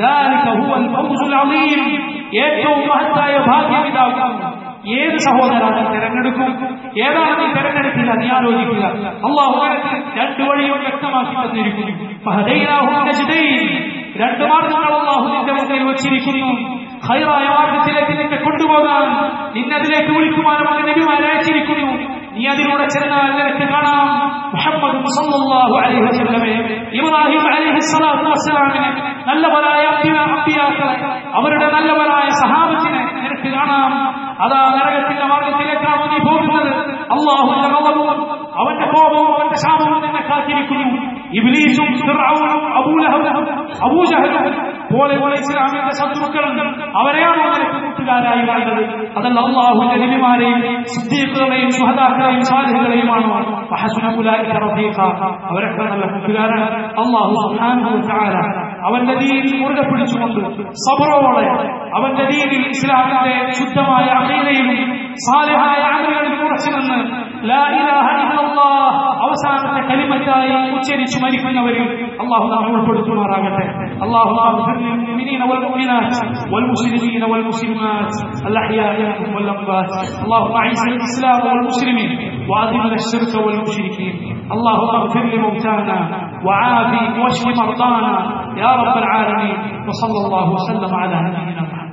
ഏറ്റവും മഹത്തായ ഭാഗ്യം ഇതാകുന്നു ഏത് സഹോദരാണ് തിരഞ്ഞെടുക്കും ഏതാണ് നീ തിരഞ്ഞെടുക്കില്ല നീ ആലോചിക്കുക അള്ളാഹു രണ്ട് വഴിയും വ്യക്തമാക്കി തന്നിരിക്കുന്നു രണ്ട് മാർഗങ്ങൾ അള്ളാഹു നിന്റെ മുന്നിൽ വെച്ചിരിക്കുന്നു ഹൈറായ മാർഗത്തിലേക്ക് നിന്നെ കൊണ്ടുപോകാൻ നിന്നതിലേക്ക് വിളിക്കുവാനും അത് നബിമാരെ അയച്ചിരിക്കുന്നു നീ അതിലൂടെ ചെന്നാൽ നിനക്ക് കാണാം മുഹമ്മദ് സല്ലല്ലാഹു അലൈഹി വസല്ലമയെ ഇബ്രാഹിം അലൈഹി സ്വലാത്തു വസ്സലാമിനെ നല്ലവരായ അമ്പിയ- അമ്പിയാക്കളെ അവരുടെ നല്ലവരായ സഹാബത്തിനെ നിനക്ക് കാണാം അതാ നരകത്തിന്റെ മാർഗത്തിലേക്കാണ് നീ പോകുന്നത് അള്ളാഹുവിന്റെ കളവും അവന്റെ കോപവും അവന്റെ ശാപവും നിന്നെ കാത്തിരിക്കുന്നു ഇബ്ലീസും ഫിർഔനും അബൂലഹബും അബൂജഹലും പോലെ പോലെ ഇസ്ലാമിന്റെ ശത്രുക്കൾ അവരെയാണോ നിനക്ക് കൂട്ടുകാരായി വേണ്ടത് അതല്ല അള്ളാഹുവിന്റെ നബിമാരെയും സിദ്ദീഖുകളെയും സുഹദാക്കളെയും സാലിഹുകളെയുമാണോ ഫഹസുന ഉലൈക റഫീഖ അവരൊക്കെ നല്ല കൂട്ടുകാരാണ് അള്ളാഹു സുബ്ഹാനഹു വ തആല അവന്റെ ദീനിൽ മുറുകെ പിടിച്ചുകൊണ്ട് സബറോടെ അവന്റെ ദീനിൽ ഇസ്ലാമിന്റെ ശുദ്ധമായ അഖീദയിലും സാലിഹായ അമലുകളിൽ ഉറച്ചു നിന്ന് ലാ ഇലാഹ ഇല്ലല്ലാഹ് അവസാനത്തെ കലിമത്തായി ഉച്ചരിച്ചു മരിക്കുന്നവരിൽ അള്ളാഹു നാം ഉൾപ്പെടുത്തുമാറാകട്ടെ അള്ളാഹു للمؤمنين والمؤمنات والمسلمين والمسلمات الأحياء منهم والأموات اللهم أعز الإسلام والمسلمين وأذل الشرك والمشركين اللهم اغفر لموتانا وعافي واشف مرضانا يا رب العالمين وصلى الله وسلم على نبينا محمد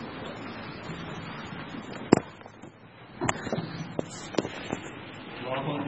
اللهم